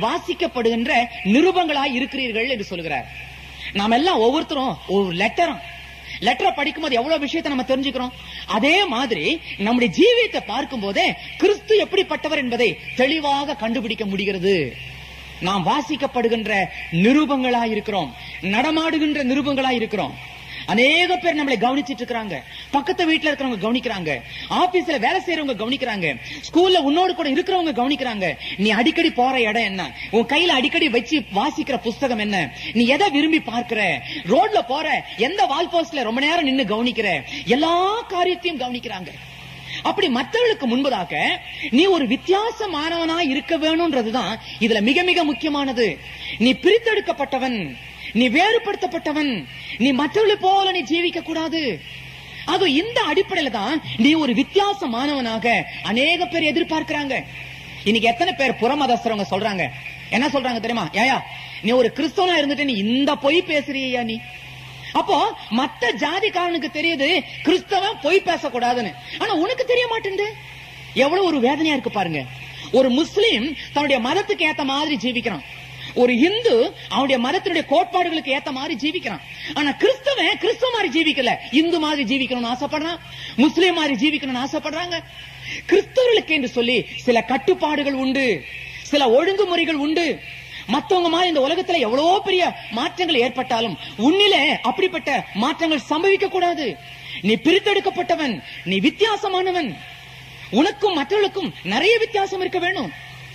வாசிக்கப்படுகின்ற நிருபங்களாய் இருக்கிறீர்கள் என்று சொல்லுகிறார் நாம் எல்லாம் ஒவ்வொருத்தரும் ஒரு லெட்டரும் லெட்டரை படிக்கும்போது எவ்வளவு விஷயத்தை நம்ம தெரிஞ்சுக்கிறோம் அதே மாதிரி நம்முடைய ஜீவியத்தை பார்க்கும் போதே கிறிஸ்து எப்படிப்பட்டவர் என்பதை தெளிவாக கண்டுபிடிக்க முடிகிறது நாம் வாசிக்கப்படுகின்ற நிரூபங்களா இருக்கிறோம் நடமாடுகின்ற நிரூபங்களா இருக்கிறோம் அநேக பேர் நம்மளை கவனிச்சிட்டு இருக்காங்க பக்கத்து வீட்டுல இருக்கிறவங்க கவனிக்கிறாங்க ஆபீஸ்ல வேலை செய்யறவங்க கவனிக்கிறாங்க ஸ்கூல்ல உன்னோடு கூட இருக்கிறவங்க கவனிக்கிறாங்க நீ அடிக்கடி போற இடம் என்ன உன் கையில அடிக்கடி வச்சு வாசிக்கிற புஸ்தகம் என்ன நீ எதை விரும்பி பார்க்கிற ரோட்ல போற எந்த வால் போஸ்ட்ல ரொம்ப நேரம் நின்னு கவனிக்கிற எல்லா காரியத்தையும் கவனிக்கிறாங்க அப்படி மற்றவர்களுக்கு முன்பதாக நீ ஒரு வித்தியாசமானவனா இருக்க வேணும்ன்றதுதான் இதுல மிக மிக முக்கியமானது நீ பிரித்தெடுக்கப்பட்டவன் நீ வேறுபடுத்தப்பட்டவன் நீ மற்றவர்களை போல நீ ஜீவிக்க கூடாது அது இந்த அடிப்படையில தான் நீ ஒரு வித்தியாசமானவனாக அநேக பேர் எதிர்பார்க்கிறாங்க இன்னைக்கு எத்தனை பேர் புறமதஸ்தரவங்க சொல்றாங்க என்ன சொல்றாங்க தெரியுமா ஏயா நீ ஒரு கிறிஸ்தவனா இருந்துட்டு நீ இந்த பொய் பேசுறியா நீ அப்போ மத்த ஜாதிக்காரனுக்கு தெரியுது கிறிஸ்தவன் பொய் பேசக்கூடாதுன்னு ஆனா உனக்கு தெரிய மாட்டேங்குது எவ்வளவு ஒரு வேதனையா இருக்கு பாருங்க ஒரு முஸ்லீம் தன்னுடைய மதத்துக்கு ஏத்த மாதிரி ஜீவிக்கிறான் ஒரு இந்து அவனுடைய மதத்தினுடைய கோட்பாடுகளுக்கு ஏத்த மாதிரி ஜீவிக்கிறான் ஆனா கிறிஸ்தவன் கிறிஸ்தவ மாதிரி ஜீவிக்கல இந்து மாதிரி ஜீவிக்கணும்னு ஆசைப்படுறான் முஸ்லீம் மாதிரி ஜீவிக்கணும்னு ஆசைப்படுறாங்க கிறிஸ்தவர்களுக்கு என்று சொல்லி சில கட்டுப்பாடுகள் உண்டு சில ஒழுங்குமுறைகள் உண்டு மத்தவங்க மாதிரி இந்த உலகத்துல எவ்வளவோ பெரிய மாற்றங்கள் ஏற்பட்டாலும் உன்னிலே அப்படிப்பட்ட மாற்றங்கள் சம்பவிக்க கூடாது நீ பிரித்தெடுக்கப்பட்டவன் நீ வித்தியாசமானவன் உனக்கும் மற்றவர்களுக்கும் நிறைய வித்தியாசம் இருக்க வேணும்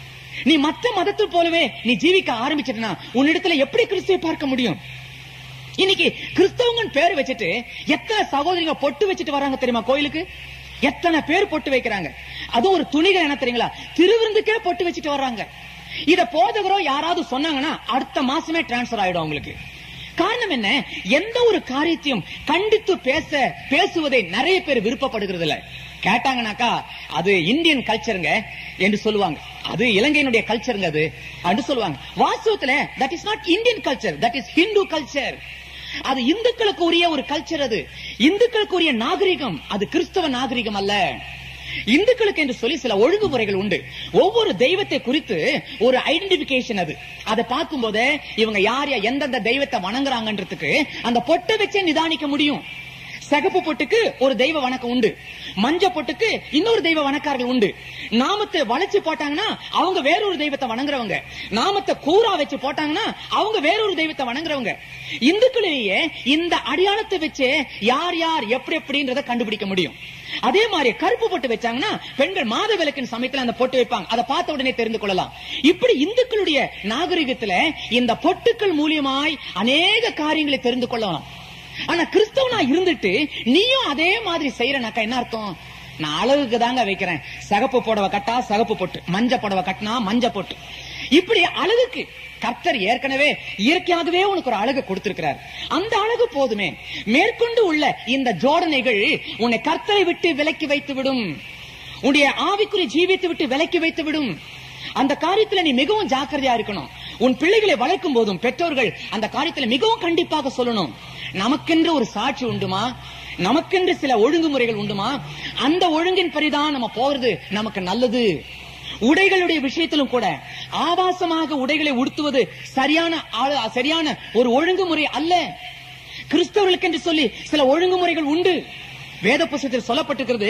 நீ மற்ற மதத்தை போலவே நீ ஜீவிக்க ஆரம்பிச்சிட்டனா உன்னிடத்துல எப்படி கிறிஸ்துவை பார்க்க முடியும் இன்னைக்கு கிறிஸ்தவங்க பேர் வச்சுட்டு எத்தனை சகோதரிங்க பொட்டு வச்சுட்டு வராங்க தெரியுமா கோயிலுக்கு எத்தனை பேர் பொட்டு வைக்கிறாங்க அதுவும் ஒரு துணிகள் என்ன தெரியுங்களா திருவிருந்துக்கே பொட்டு வச்சுட்டு வர்றாங்க இத போதகரோ யாராவது சொன்னாங்கன்னா அடுத்த மாசமே டிரான்ஸ்பர் ஆயிடும் அவங்களுக்கு காரணம் என்ன எந்த ஒரு காரியத்தையும் கண்டித்து பேச பேசுவதை நிறைய பேர் விருப்பப்படுகிறது இல்ல கேட்டாங்கனாக்கா அது இந்தியன் கல்ச்சருங்க என்று சொல்லுவாங்க அது இலங்கையினுடைய கல்ச்சருங்க அது அப்படின்னு சொல்லுவாங்க வாஸ்தவத்துல that is not Indian culture that is Hindu culture அது இந்துக்களுக்கு உரிய ஒரு கல்ச்சர் அது இந்துக்களுக்கு உரிய நாகரிகம் அது கிறிஸ்தவ நாகரிகம் அல்ல இந்துக்களுக்கு என்று சொல்லி சில ஒழுங்குமுறைகள் உண்டு ஒவ்வொரு தெய்வத்தை குறித்து ஒரு ஐடென்டிபிகேஷன் அது அதை பார்க்கும் போது இவங்க யார் யார் எந்தெந்த தெய்வத்தை வணங்குறாங்கன்றதுக்கு அந்த பொட்டை வச்சே நிதானிக்க முடியும் சிகப்பு பொட்டுக்கு ஒரு தெய்வ வணக்கம் உண்டு மஞ்ச பொட்டுக்கு இன்னொரு தெய்வ வணக்காரர்கள் உண்டு நாமத்தை வளைச்சு போட்டாங்கன்னா அவங்க வேறொரு தெய்வத்தை வணங்குறவங்க நாமத்தை கூரா வச்சு போட்டாங்கன்னா அவங்க வேறொரு தெய்வத்தை வணங்குறவங்க இந்துக்களிலேயே இந்த அடையாளத்தை வச்சு யார் யார் எப்படி எப்படின்றத கண்டுபிடிக்க முடியும் அதே மாதிரி கருப்பு பொட்டு வச்சாங்கன்னா பெண்கள் மாத விளக்கின் சமயத்துல அந்த பொட்டு வைப்பாங்க அதை பார்த்த உடனே தெரிந்து கொள்ளலாம் இப்படி இந்துக்களுடைய நாகரிகத்துல இந்த பொட்டுக்கள் மூலியமாய் அநேக காரியங்களை தெரிந்து கொள்ளலாம் ஆனா கிறிஸ்தவனா இருந்துட்டு நீயும் அதே மாதிரி செய்யறனாக்கா என்ன அர்த்தம் நான் அழகுக்கு தாங்க வைக்கிறேன் சகப்பு புடவை கட்டா சகப்பு பொட்டு மஞ்ச புடவை கட்டினா மஞ்ச பொட்டு இப்படி அழகுக்கு கர்த்தர் ஏற்கனவே இயற்கையாகவே உனக்கு ஒரு அழகு கொடுத்திருக்கிறார் அந்த அழகு போதுமே மேற்கொண்டு உள்ள இந்த ஜோடனைகள் உன்னை கர்த்தரை விட்டு விலக்கி வைத்து விடும் உன்னுடைய ஆவிக்குரிய ஜீவித்து விட்டு விலக்கி வைத்து விடும் அந்த காரியத்துல நீ மிகவும் ஜாக்கிரதையா இருக்கணும் உன் பிள்ளைகளை வளர்க்கும் போதும் பெற்றோர்கள் அந்த காரியத்துல மிகவும் கண்டிப்பாக சொல்லணும் நமக்கென்று ஒரு சாட்சி உண்டுமா நமக்கென்று சில ஒழுங்குமுறைகள் உண்டுமா அந்த ஒழுங்கின் பரிதான் நம்ம போறது நமக்கு நல்லது உடைகளுடைய விஷயத்திலும் கூட ஆபாசமாக உடைகளை உடுத்துவது சரியான ஆளு- சரியான ஒரு ஒழுங்குமுறை அல்ல கிறிஸ்தவர்களுக்கு என்று சொல்லி சில ஒழுங்குமுறைகள் உண்டு வேத புஸ்தகத்தில் சொல்லப்பட்டிருக்கிறது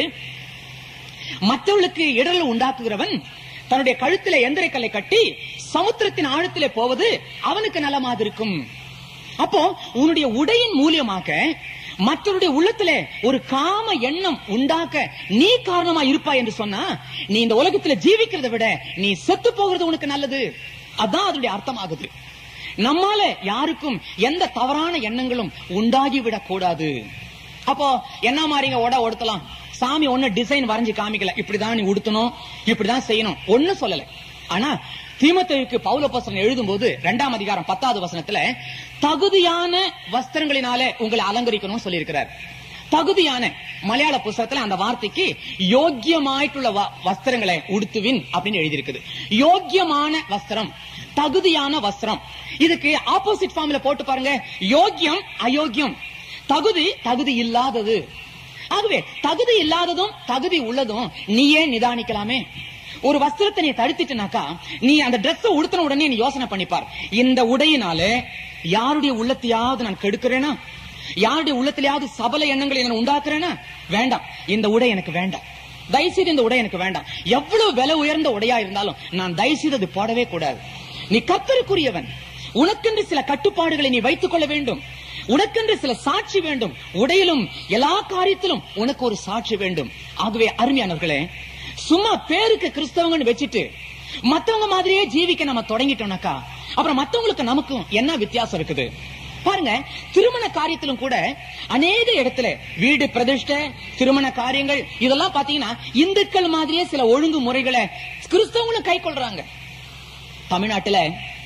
மற்றவர்களுக்கு இடரல் உண்டாக்குகிறவன் தன்னுடைய கழுத்திலே எந்திரைக்கல்லை கட்டி சமுத்திரத்தின் ஆழத்திலே போவது அவனுக்கு நலமாக இருக்கும் அப்போ உன்னுடைய உடையின் மூலியமாக மற்றவருடைய உள்ளத்திலே ஒரு காம எண்ணம் உண்டாக்க நீ காரணமா இருப்பாய் என்று சொன்னா நீ இந்த உலகத்துல ஜீவிக்கிறதை விட நீ செத்து போகிறது உனக்கு நல்லது அதான் அதனுடைய அர்த்தமாகுது நம்மால யாருக்கும் எந்த தவறான எண்ணங்களும் உண்டாகிவிடக் கூடாது அப்போ என்ன மாதிரிங்க உட உடுத்தலாம் சாமி ஒண்ணு டிசைன் வரைஞ்சு காமிக்கல இப்படிதான் நீ உடுத்தணும் இப்படிதான் செய்யணும் ஒண்ணு சொல்லல ஆனா தீமத்தேயுக்கு பௌலப்பசன் எழுதும் போது இரண்டாம் அதிகாரம் பத்தாவது வசனத்துல தகுதியான வஸ்திரங்களினாலே உங்களை அலங்கரிக்கணும் சொல்லியிருக்கிறார் தகுதியான மலையாள புஸ்தகத்துல அந்த வார்த்தைக்கு யோக்கியமாയിട്ടുള്ള வ- வஸ்திரங்களை உடுத்துவின் அப்படின்னு எழுதியிருக்குது யோக்கியமான வஸ்திரம் தகுதியான வஸ்திரம் இதுக்கு ஆப்போசிட் ஃபார்ம்ல போட்டு பாருங்க யோக்கியம் அயோக்கியம் தகுதி தகுதி இல்லாதது ஆகவே தகுதி இல்லாததும் தகுதி உள்ளதும் நீயே நிதானிக்கலாமே ஒரு வஸ்திரத்தை நீ தடுத்துட்டனாக்கா நீ அந்த Dress உடுத்தின உடனே நீ யோசனை பண்ணிப்பார் இந்த உடையினால யாருடைய உள்ளத்தையாவது நான் கெடுக்கிறேனா யாருடைய உள்ளத்திலேயாவது சபல எண்ணங்களை நான் உண்டாக்குறேனா வேண்டாம் இந்த உடை எனக்கு வேண்டாம் தயவுசெய்து இந்த உடை எனக்கு வேண்டாம் எவ்வளவு விலை உயர்ந்த உடையா இருந்தாலும் நான் தயவுசெய்து அது போடவே கூடாது நீ கத்தருக்குரியவன் உனக்கென்று சில கட்டுப்பாடுகளை நீ வைத்துக் கொள்ள வேண்டும் உனக்கென்று சில சாட்சி வேண்டும் உடையிலும் எல்லா காரியத்திலும் உனக்கு ஒரு சாட்சி வேண்டும் ஆகவே அருமையானவர்களே சும்மா பேருக்கு கிறிஸ்தவங்கன்னு வச்சுட்டு மத்தவங்க மாதிரியே ஜீவிக்க நம்ம தொடங்கிட்டோம்னாக்கா அப்புறம் மத்தவங்களுக்கு நமக்கும் என்ன வித்தியாசம் இருக்குது பாருங்க திருமண காரியத்திலும் கூட அநேக இடத்துல வீடு பிரதிஷ்டை திருமண காரியங்கள் இதெல்லாம் பாத்தீங்கன்னா இந்துக்கள் மாதிரியே சில ஒழுங்கு முறைகளை கிறிஸ்தவங்களும் கை கொள்றாங்க தமிழ்நாட்டுல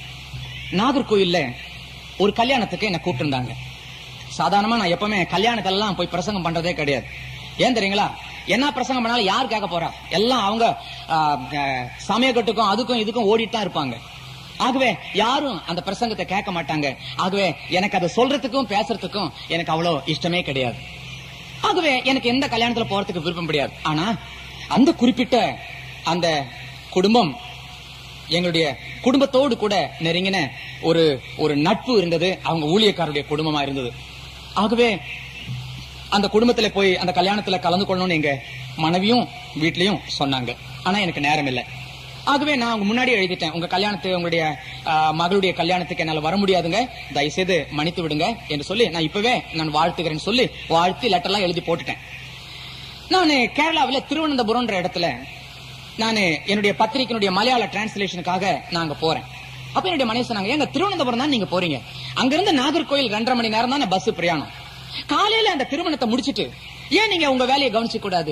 நாகர்கோயில்ல ஒரு கல்யாணத்துக்கு என்ன கூப்பிட்டிருந்தாங்க சாதாரணமா நான் எப்பவுமே கல்யாணத்தெல்லாம் போய் பிரசங்கம் பண்றதே கிடையாது ஏன் தெரியுங்களா என்ன பிரசங்கம் பண்ணாலும் யார் கேட்க போறா எல்லாம் அவங்க ஆ, ஆ, சமயக்கட்டுக்கும் அதுக்கும் இதுக்கும் ஓடிட்டு தான் இருப்பாங்க ஆகவே யாரும் அந்த பிரசங்கத்தை கேட்க மாட்டாங்க ஆகவே எனக்கு அதை சொல்றதுக்கும் பேசுறதுக்கும் எனக்கு அவ்வளவு இஷ்டமே கிடையாது ஆகவே எனக்கு எந்த கல்யாணத்துல போறதுக்கு விருப்பம் கிடையாது ஆனா அந்த குறிப்பிட்ட அந்த குடும்பம் எங்களுடைய குடும்பத்தோடு கூட நெருங்கின ஒரு ஒரு நட்பு இருந்தது அவங்க ஊழியக்காரருடைய குடும்பமா இருந்தது ஆகவே அந்த குடும்பத்துல போய் அந்த கல்யாணத்துல கலந்து கொள்ளணும்னு எங்க மனைவியும் வீட்லயும் சொன்னாங்க ஆனா எனக்கு நேரம் இல்லை ஆகவே நான் உங்க முன்னாடி எழுதிட்டேன் உங்க கல்யாணத்து உங்களுடைய ஆ, மகளுடைய கல்யாணத்துக்கு என்னால வர முடியாதுங்க தயவுசெய்து மன்னித்து விடுங்க என்று சொல்லி நான் இப்பவே நான் வாழ்த்துகிறேன்னு சொல்லி வாழ்த்து லெட்டர்லாம் எழுதி போட்டுட்டேன் நான் கேரளாவில் திருவனந்தபுரம்ன்ற இடத்துல நான் என்னுடைய பத்திரிகையினுடைய மலையாள டிரான்ஸ்லேஷனுக்காக நான் அங்க போறேன் அப்ப என்னுடைய மனைவி சொன்னாங்க ஏங்க திருவனந்தபுரம் தான் நீங்க போறீங்க அங்க இருந்து நாகர்கோயில் ரெண்டரை மணி நேரம் தான் பஸ் பிரயாணம் காலையில அந்த திருமணத்தை முடிச்சிட்டு ஏன் நீங்க உங்க வேலையை கவனிச்சு கூடாது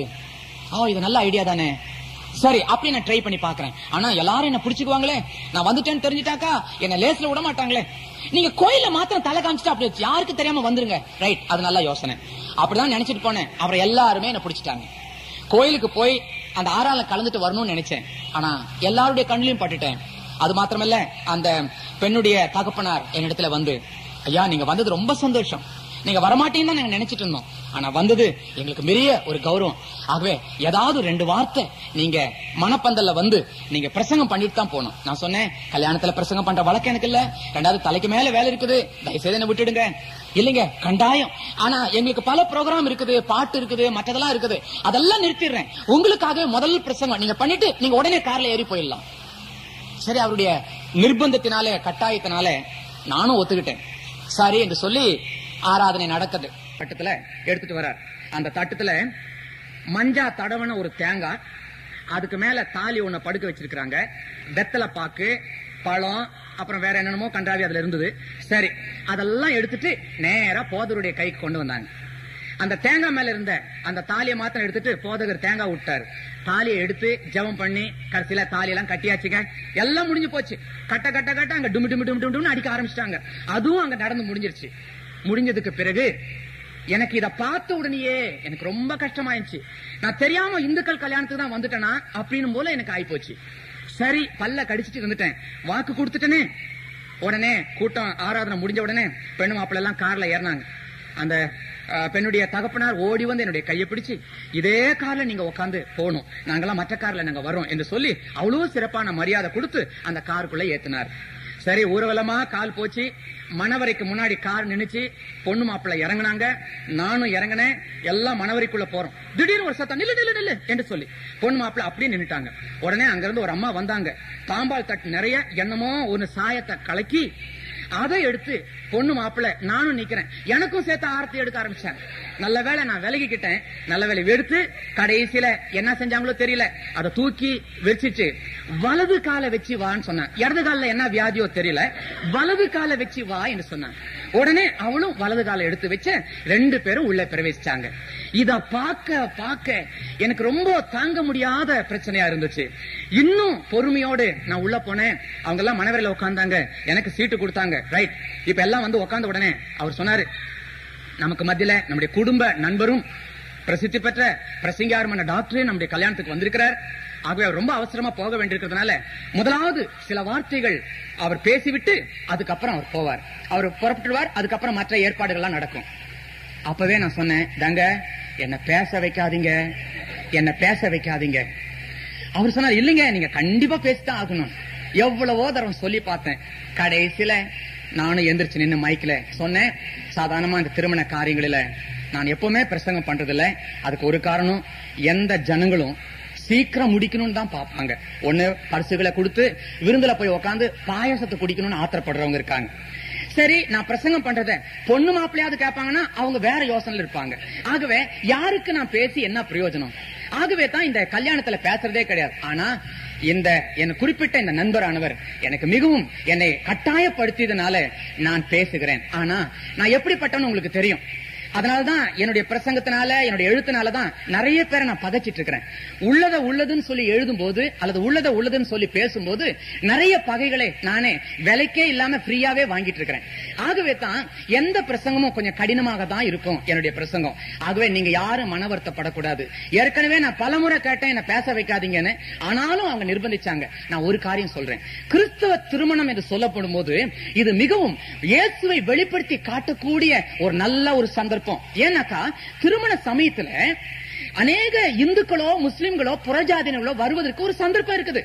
ஓ இது நல்ல ஐடியா தானே சரி அப்படி நான் ட்ரை பண்ணி பாக்குறேன் ஆனா எல்லாரும் என்ன பிடிச்சுக்குவாங்களே நான் வந்துட்டேன்னு தெரிஞ்சுட்டாக்கா என்ன லேஸ்ல விட மாட்டாங்களே நீங்க கோயில மாத்திரம் தலை காமிச்சிட்டு அப்படி யாருக்கு தெரியாம வந்துருங்க ரைட் அது நல்ல யோசனை அப்படிதான் நினைச்சிட்டு போனேன் அப்புறம் எல்லாருமே என்ன பிடிச்சிட்டாங்க கோயிலுக்கு போய் அந்த ஆறால கலந்துட்டு வரணும்னு நினைச்சேன் ஆனா எல்லாருடைய கண்ணிலையும் பட்டுட்டேன் அது மாத்திரமல்ல அந்த பெண்ணுடைய தகப்பனார் என்னிடத்துல வந்து ஐயா நீங்க வந்தது ரொம்ப சந்தோஷம் நீங்க வரமாட்டீங்கன்னு தான் நாங்க நினைச்சிட்டு இருந்தோம் ஆனா வந்தது எங்களுக்கு பெரிய ஒரு கௌரவம் ஆகவே ஏதாவது ரெண்டு வார்த்தை நீங்க மனப்பந்தல்ல வந்து நீங்க பிரசங்கம் பண்ணிட்டு தான் போகணும் நான் சொன்னேன் கல்யாணத்துல பிரசங்கம் பண்ற வழக்கம் எனக்கு இல்ல ரெண்டாவது தலைக்கு மேல வேலை இருக்குது தயவுசெய்து என்ன விட்டுடுங்க இல்லைங்க கண்டாயம் ஆனா எங்களுக்கு பல ப்ரோக்ராம் இருக்குது பாட்டு இருக்குது மற்றதெல்லாம் இருக்குது அதெல்லாம் நிறுத்திடுறேன் உங்களுக்காக முதல் பிரசங்கம் நீங்க பண்ணிட்டு நீங்க உடனே கார்ல ஏறி போயிடலாம் சரி அவருடைய நிர்பந்தத்தினாலே கட்டாயத்தினால நானும் ஒத்துக்கிட்டேன் சரி என்று சொல்லி ஆராதனை நடக்குது தட்டத்துல எடுத்துட்டு வரார் அந்த தட்டத்துல மஞ்சா தடவன ஒரு தேங்காய் அதுக்கு மேல தாலி ஒண்ண படுக்க வச்சிருக்காங்க வெத்தலை பாக்கு பழம் அப்புறம் வேற என்னென்னமோ கன்றாவி அதுல இருந்தது சரி அதெல்லாம் எடுத்துட்டு நேரா போதருடைய கைக்கு கொண்டு வந்தாங்க அந்த தேங்காய் மேல இருந்த அந்த தாலியை மாத்திரம் எடுத்துட்டு போதகர் தேங்காய் விட்டாரு தாலியை எடுத்து ஜெபம் பண்ணி கடைசியில தாலி எல்லாம் கட்டியாச்சுங்க எல்லாம் முடிஞ்சு போச்சு கட்ட கட்ட கட்ட அங்க டுமி டுமி டுமி டும்னு அடிக்க ஆரம்பிச்சிட்டாங்க அதுவும் அங்க நடந்து முடிஞ்சிருச்சு முடிஞ்சதுக்கு பிறகு எனக்கு இத பார்த்த உடனேயே எனக்கு ரொம்ப கஷ்டமாயிருச்சு நான் தெரியாம இந்துக்கள் கல்யாணத்துக்கு தான் வந்துட்டேனா அப்படின்னு போல எனக்கு ஆயிப்போச்சு சரி பல்ல கடிச்சிட்டு இருந்துட்டேன் வாக்கு கொடுத்துட்டேனே உடனே கூட்டம் ஆராதனை முடிஞ்ச உடனே பெண்ணு மாப்பிள்ளை எல்லாம் கார்ல ஏறினாங்க அந்த அஹ், பெண்ணுடைய தகப்பனார் ஓடி வந்து என்னுடைய கையை பிடிச்சு இதே கார்ல நீங்க உட்காந்து போகணும் நாங்கெல்லாம் மற்ற கார்ல நாங்க வரோம் என்று சொல்லி அவ்வளவு சிறப்பான மரியாதை கொடுத்து அந்த காருக்குள்ள ஏத்தினார் சரி ஊர்வலமா கால் போச்சு மணவரைக்கு முன்னாடி கார் நின்னுச்சு பொண்ணு மாப்பிள்ளை இறங்குனாங்க நானும் இறங்கினேன் எல்லாம் மணவரைக்குள்ள போறோம் திடீர்னு ஒரு சத்தம் நில்லு நில்லு நில்லு என்று சொல்லி பொண்ணு மாப்பிள்ளை அப்படியே நின்னுட்டாங்க உடனே அங்க இருந்து ஒரு அம்மா வந்தாங்க தாம்பால் தட்டு நிறைய என்னமோ ஒரு சாயத்தை கலக்கி அதை எடுத்து பொண்ணு மாப்பிள்ளை நானும் நிக்கிறேன் எனக்கும் சேர்த்து ஆரத்தி எடுக்க ஆரம்பிச்சாங்க நல்ல வேளை நான் விலகிக்கிட்டேன் நல்ல வேலை எடுத்து கடைசியில என்ன செஞ்சாங்களோ தெரியல அதை தூக்கி வச்சுட்டு வலது காலை வச்சு வான்னு சொன்னான் இடது காலில் என்ன வியாதியோ தெரியல வலது காலை வச்சு வா என்று சொன்னான் உடனே அவளும் வலது காலை எடுத்து வச்சு ரெண்டு பேரும் உள்ள பிரவேசிச்சாங்க இத பார்க்க பார்க்க எனக்கு ரொம்ப தாங்க முடியாத பிரச்சனையா இருந்துச்சு இன்னும் பொறுமையோடு நான் உள்ள போனேன் அவங்க எல்லாம் மனவரையில உட்கார்ந்தாங்க எனக்கு சீட்டு கொடுத்தாங்க ரைட் இப்ப எல்லாம் வந்து உட்கார்ந்த உடனே அவர் சொன்னாரு நமக்கு மத்தியில நம்முடைய குடும்ப நண்பரும் பிரசித்தி பெற்ற பிரசிங்காரமான டாக்டரே நம்முடைய கல்யாணத்துக்கு வந்திருக்கிறார் ஆகவே அவர் ரொம்ப அவசரமா போக வேண்டியிருக்கிறதுனால முதலாவது சில வார்த்தைகள் அவர் பேசிவிட்டு அதுக்கப்புறம் அவர் போவார் அவர் புறப்பட்டுவார் அதுக்கப்புறம் மற்ற ஏற்பாடுகள் எல்லாம் நடக்கும் அப்பவே நான் சொன்னேன் தங்க என்ன பேச வைக்காதீங்க என்ன பேச வைக்காதீங்க அவர் சொன்னார் இல்லைங்க நீங்க கண்டிப்பா பேசித்தான் ஆகணும் எவ்வளவோ தரம் சொல்லி பார்த்தேன் கடைசியில நானும் எந்திரிச்சு நின்னு மைக்ல சொன்னேன் சாதாரணமா இந்த திருமண காரியங்களில நான் எப்பவுமே பிரசங்கம் பண்றதில்ல அதுக்கு ஒரு காரணம் எந்த ஜனங்களும் சீக்கிரம் முடிக்கணும்னு தான் பாப்பாங்க ஒண்ணு பரிசுகளை கொடுத்து விருந்துல போய் உட்காந்து பாயாசத்தை குடிக்கணும்னு ஆத்திரப்படுறவங்க இருக்காங்க சரி நான் பிரசங்கம் பண்றத பொண்ணு மாப்பிள்ளையாவது கேட்பாங்கன்னா அவங்க வேற யோசனையில இருப்பாங்க ஆகவே யாருக்கு நான் பேசி என்ன பிரயோஜனம் ஆகவே தான் இந்த கல்யாணத்துல பேசுறதே கிடையாது ஆனா இந்த என் குறிப்பிட்ட இந்த நண்பரானவர் எனக்கு மிகவும் என்னை கட்டாயப்படுத்தியதுனால நான் பேசுகிறேன் ஆனா நான் எப்படிப்பட்டவன்னு உங்களுக்கு தெரியும் அதனாலதான் என்னுடைய பிரசங்கத்தினால என்னுடைய எழுத்துனால தான் நிறைய பேரை நான் பகைச்சிட்டு இருக்கிறேன் உள்ளத உள்ளதுன்னு சொல்லி எழுதும் போது அல்லது உள்ளத உள்ளதுன்னு சொல்லி பேசும்போது நிறைய பகைகளை நானே விலைக்கே இல்லாம ஃப்ரீயாவே வாங்கிட்டு இருக்கிறேன் ஆகவே தான் எந்த பிரசங்கமும் கொஞ்சம் கடினமாக தான் இருக்கும் என்னுடைய பிரசங்கம் ஆகவே நீங்க யாரும் மன வருத்தப்படக்கூடாது ஏற்கனவே நான் பலமுறை கேட்டேன் என்ன பேச வைக்காதீங்கன்னு ஆனாலும் அவங்க நிர்பந்திச்சாங்க நான் ஒரு காரியம் சொல்றேன் கிறிஸ்தவ திருமணம் என்று சொல்லப்படும் போது இது மிகவும் இயேசுவை வெளிப்படுத்தி காட்டக்கூடிய ஒரு நல்ல ஒரு சந்தர்ப்பம் ஏன்னாக்கா திருமண சமயத்துல அநேக இந்துக்களோ முஸ்லிம்களோ புறஜாதியினர்களோ வருவதற்கு ஒரு சந்தர்ப்பம் இருக்குது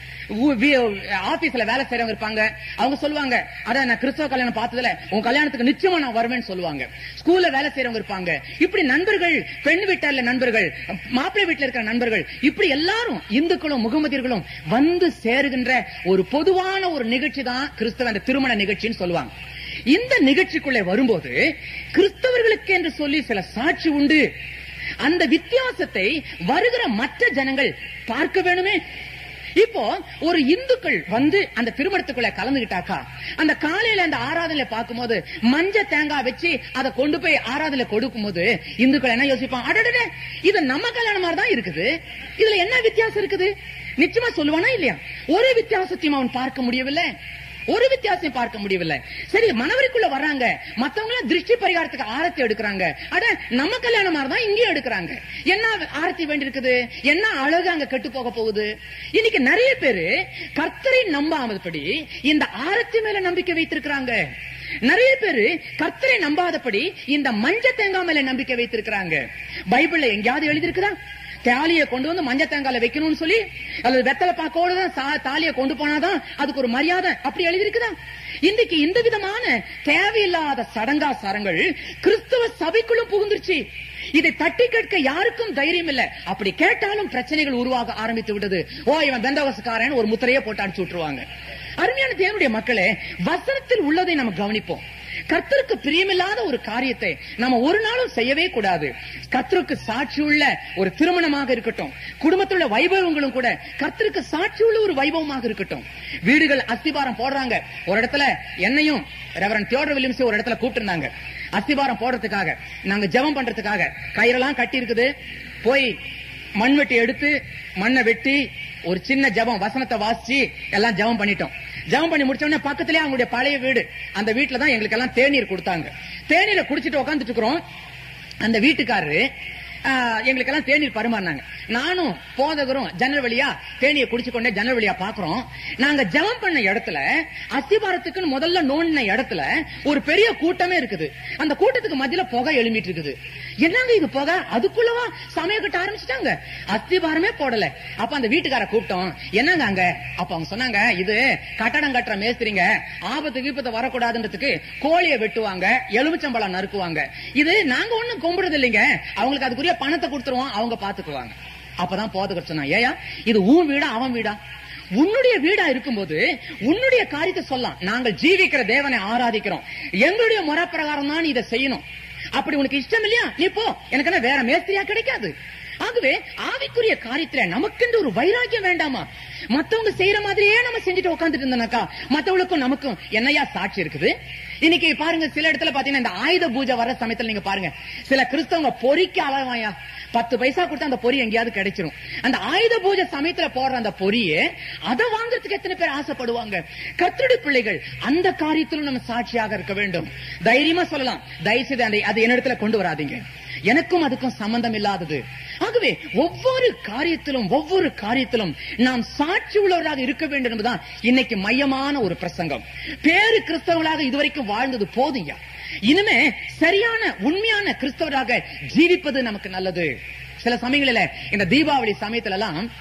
உ- வி- ஆபீஸ்ல வேலை செய்யறவங்க இருப்பாங்க அவங்க சொல்லுவாங்க அதான் நான் கிறிஸ்தவ கல்யாணம் பார்த்ததுல உங்க கல்யாணத்துக்கு நிச்சயமா நான் வருவேன்னு சொல்லுவாங்க ஸ்கூல்ல வேலை செய்யறவங்க இருப்பாங்க இப்படி நண்பர்கள் பெண் வீட்டார்ல நண்பர்கள் மாப்பிள்ளை வீட்டுல இருக்கிற நண்பர்கள் இப்படி எல்லாரும் இந்துக்களும் முகமதியர்களும் வந்து சேருகின்ற ஒரு பொதுவான ஒரு நிகழ்ச்சி தான் கிறிஸ்தவ அந்த திருமண நிகழ்ச்சின்னு சொல்லுவாங்க இந்த நிகழ்ச்சிக்குள்ளே வரும்போது கிறிஸ்தவர்களுக்கு என்று சொல்லி சில சாட்சி உண்டு அந்த வித்தியாசத்தை வருகிற மற்ற ஜனங்கள் பார்க்க வேணுமே இப்போ ஒரு இந்துக்கள் வந்து அந்த திருமணத்துக்குள்ள கலந்துகிட்டாக்கா அந்த காலையில அந்த ஆராதனை பார்க்கும்போது மஞ்ச தேங்காய் வச்சு அதை கொண்டு போய் ஆராதனை கொடுக்கும்போது இந்துக்கள் என்ன யோசிப்பான் அடடட இது நம்ம கல்யாணம் மாதிரி தான் இருக்குது இதுல என்ன வித்தியாசம் இருக்குது நிச்சயமா சொல்லுவானா இல்லையா ஒரு வித்தியாசத்தையும் அவன் பார்க்க முடியவில்லை ஒரு வித்தியாசம் பார்க்க முடியவில்லை சரி மனவரிக்குள்ள வர்றாங்க மத்தவங்க எல்லாம் திருஷ்டி பரிகாரத்துக்கு ஆரத்தி எடுக்கிறாங்க அட நம்ம கல்யாணம் மாதிரி தான் இங்கேயும் எடுக்கிறாங்க என்ன ஆரத்தி வேண்டி இருக்குது என்ன அழகு அங்க கெட்டு போக போகுது இன்னைக்கு நிறைய பேரு கர்த்தரை நம்பாமபடி இந்த ஆரத்தி மேல நம்பிக்கை வைத்திருக்கிறாங்க நிறைய பேரு கர்த்தரை நம்பாதபடி இந்த மஞ்ச தேங்காய் மேல நம்பிக்கை வைத்திருக்கிறாங்க பைபிள்ல எங்கேயாவது எழுதியிருக்குதா தாலியை கொண்டு வந்து மஞ்ச தேங்கால வைக்கணும்னு சொல்லி அல்லது வெத்தலை பாக்கோட தான் சா- தாலியை கொண்டு போனாதான் அதுக்கு ஒரு மரியாதை அப்படி எழுதியிருக்குதா இன்னைக்கு இந்த விதமான தேவையில்லாத சடங்காசாரங்கள் கிறிஸ்தவ சபைக்குள்ளும் புகுந்துருச்சு இதை தட்டி கேட்க யாருக்கும் தைரியம் இல்ல அப்படி கேட்டாலும் பிரச்சனைகள் உருவாக ஆரம்பித்து விட்டது ஓ இவன் பெந்தவசக்காரன் ஒரு முத்திரையே போட்டு அடிச்சு விட்டுருவாங்க அருமையான தேவனுடைய மக்களே வசனத்தில் உள்ளதை நம்ம கவனிப்போம் கர்த்தருக்கு பிரியமில்லாத ஒரு காரியத்தை நம்ம ஒரு நாளும் செய்யவே கூடாது கர்த்தருக்கு சாட்சி உள்ள ஒரு திருமணமாக இருக்கட்டும் குடும்பத்தில் உள்ள வைபவங்களும் கூட கர்த்தருக்கு சாட்சி உள்ள ஒரு வைபவமாக இருக்கட்டும் வீடுகள் அஸ்திபாரம் போடுறாங்க ஒரு இடத்துல என்னையும் ரெவரன் தியோடர் வில்லியம்ஸ் ஒரு இடத்துல கூப்பிட்டு அஸ்திபாரம் போடுறதுக்காக நாங்க ஜெபம் பண்றதுக்காக கயிறெல்லாம் கட்டி இருக்குது போய் மண்வெட்டி எடுத்து மண்ணை வெட்டி ஒரு சின்ன ஜெபம் வசனத்தை வாசிச்சு எல்லாம் ஜெபம் பண்ணிட்டோம் ஜெபம் பண்ணி முடிச்ச உடனே பக்கத்திலே அவங்களுடைய பழைய வீடு அந்த வீட்டுல தான் எங்களுக்கு எல்லாம் தேநீர் கொடுத்தாங்க தேநீரை குடிச்சிட்டு உட்காந்துட்டு இருக்கிறோம் அந்த வீட்டுக்காரரு ஆஹ், எங்களுக்கெல்லாம் தேநீர் பரிமாறினாங்க நானும் போதகரும் ஜன்னல் வழியா தேநீரை குடிச்சு கொண்டே ஜன்னல் வழியா பாக்குறோம் நாங்க ஜெபம் பண்ண இடத்துல அஸ்திபாரத்துக்குன்னு முதல்ல நோண்டின இடத்துல ஒரு பெரிய கூட்டமே இருக்குது அந்த கூட்டத்துக்கு மத்தியில புகை எழும்பிட்டு இருக்குது என்னங்க இது புகை அதுக்குள்ளவா சமயம் கட்ட ஆரம்பிச்சிட்டாங்க அஸ்திபாரமே போடல அப்ப அந்த வீட்டுக்கார கூப்பிட்டோம் என்னங்க அங்க அப்ப அவங்க சொன்னாங்க இது கட்டடம் கட்டுற மேஸ்திரிங்க ஆபத்து கீபத்து வரக்கூடாதுன்றதுக்கு கோழியை வெட்டுவாங்க எலுமிச்சம்பழம் நறுக்குவாங்க இது நாங்க ஒண்ணும் கும்பிடுறது இல்லைங்க அவங்களுக்கு அதுக்குரிய பணத்தை கொடுத்துருவோம் அவங்க பாத்துக்குவாங்க அப்பதான் போதுக்கு சொன்னா ஏயா இது உன் வீடா அவன் வீடா உன்னுடைய வீடா இருக்கும்போது உன்னுடைய காரியத்தை சொல்லலாம் நாங்கள் ஜீவிக்கிற தேவனை ஆராதிக்கிறோம் எங்களுடைய முறை பிரகாரம் தான் நீ இதை செய்யணும் அப்படி உனக்கு இஷ்டம் இல்லையா நீ போ எனக்கு என்ன வேற மேஸ்திரியா கிடைக்காது ஆகவே ஆவிக்குரிய காரியத்துல நமக்கென்று ஒரு வைராக்கியம் வேண்டாமா மத்தவங்க செய்யற மாதிரியே நம்ம செஞ்சுட்டு உட்காந்துட்டு இருந்தோம்னாக்கா மத்தவங்களுக்கும் நமக்கும் என்னையா சாட்சி இருக்குது இன்னைக்கு பாருங்க சில இடத்துல பாத்தீங்கன்னா இந்த ஆயுத பூஜை வர சமயத்துல நீங்க பாருங்க சில கிறிஸ்தவங்க பொறிக்க அளவாயா பத்து பைசா கொடுத்தா அந்த பொறி எங்கேயாவது கிடைச்சிரும் அந்த ஆயுத பூஜை சமயத்துல போடுற அந்த பொரியே அதை வாங்குறதுக்கு எத்தனை பேர் ஆசைப்படுவாங்க கர்த்தருடைய பிள்ளைகள் அந்த காரியத்திலும் நம்ம சாட்சியாக இருக்க வேண்டும் தைரியமா சொல்லலாம் தயவு செய்து அதை அது என்னிடத்துல கொண்டு வராதீங்க எனக்கும் அதுக்கும் சம்பந்தம் இல்லாதது ஆகவே ஒவ்வொரு காரியத்திலும் ஒவ்வொரு காரியத்திலும் நாம் சாட்சி உள்ளவராக இருக்க வேண்டும் என்பதுதான் இன்னைக்கு மையமான ஒரு பிரசங்கம் பேரு கிறிஸ்தவர்களாக இதுவரைக்கும் வாழ்ந்தது போதுங்க இனிமே சரியான உண்மையான கிறிஸ்தவராக ஜீவிப்பது நமக்கு நல்லது சில சமயங்களில இந்த தீபாவளி சமயத்துல எல்லாம்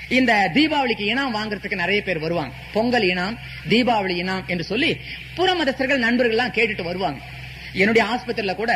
இந்த தீபாவளிக்கு இனாம் வாங்குறதுக்கு நிறைய பேர் வருவாங்க பொங்கல் இனாம் தீபாவளி இனாம் என்று சொல்லி புற மதஸ்தர்கள் நண்பர்கள் எல்லாம் கேட்டுட்டு வருவாங்க என்னுடைய ஆஸ்பத்திரியில கூட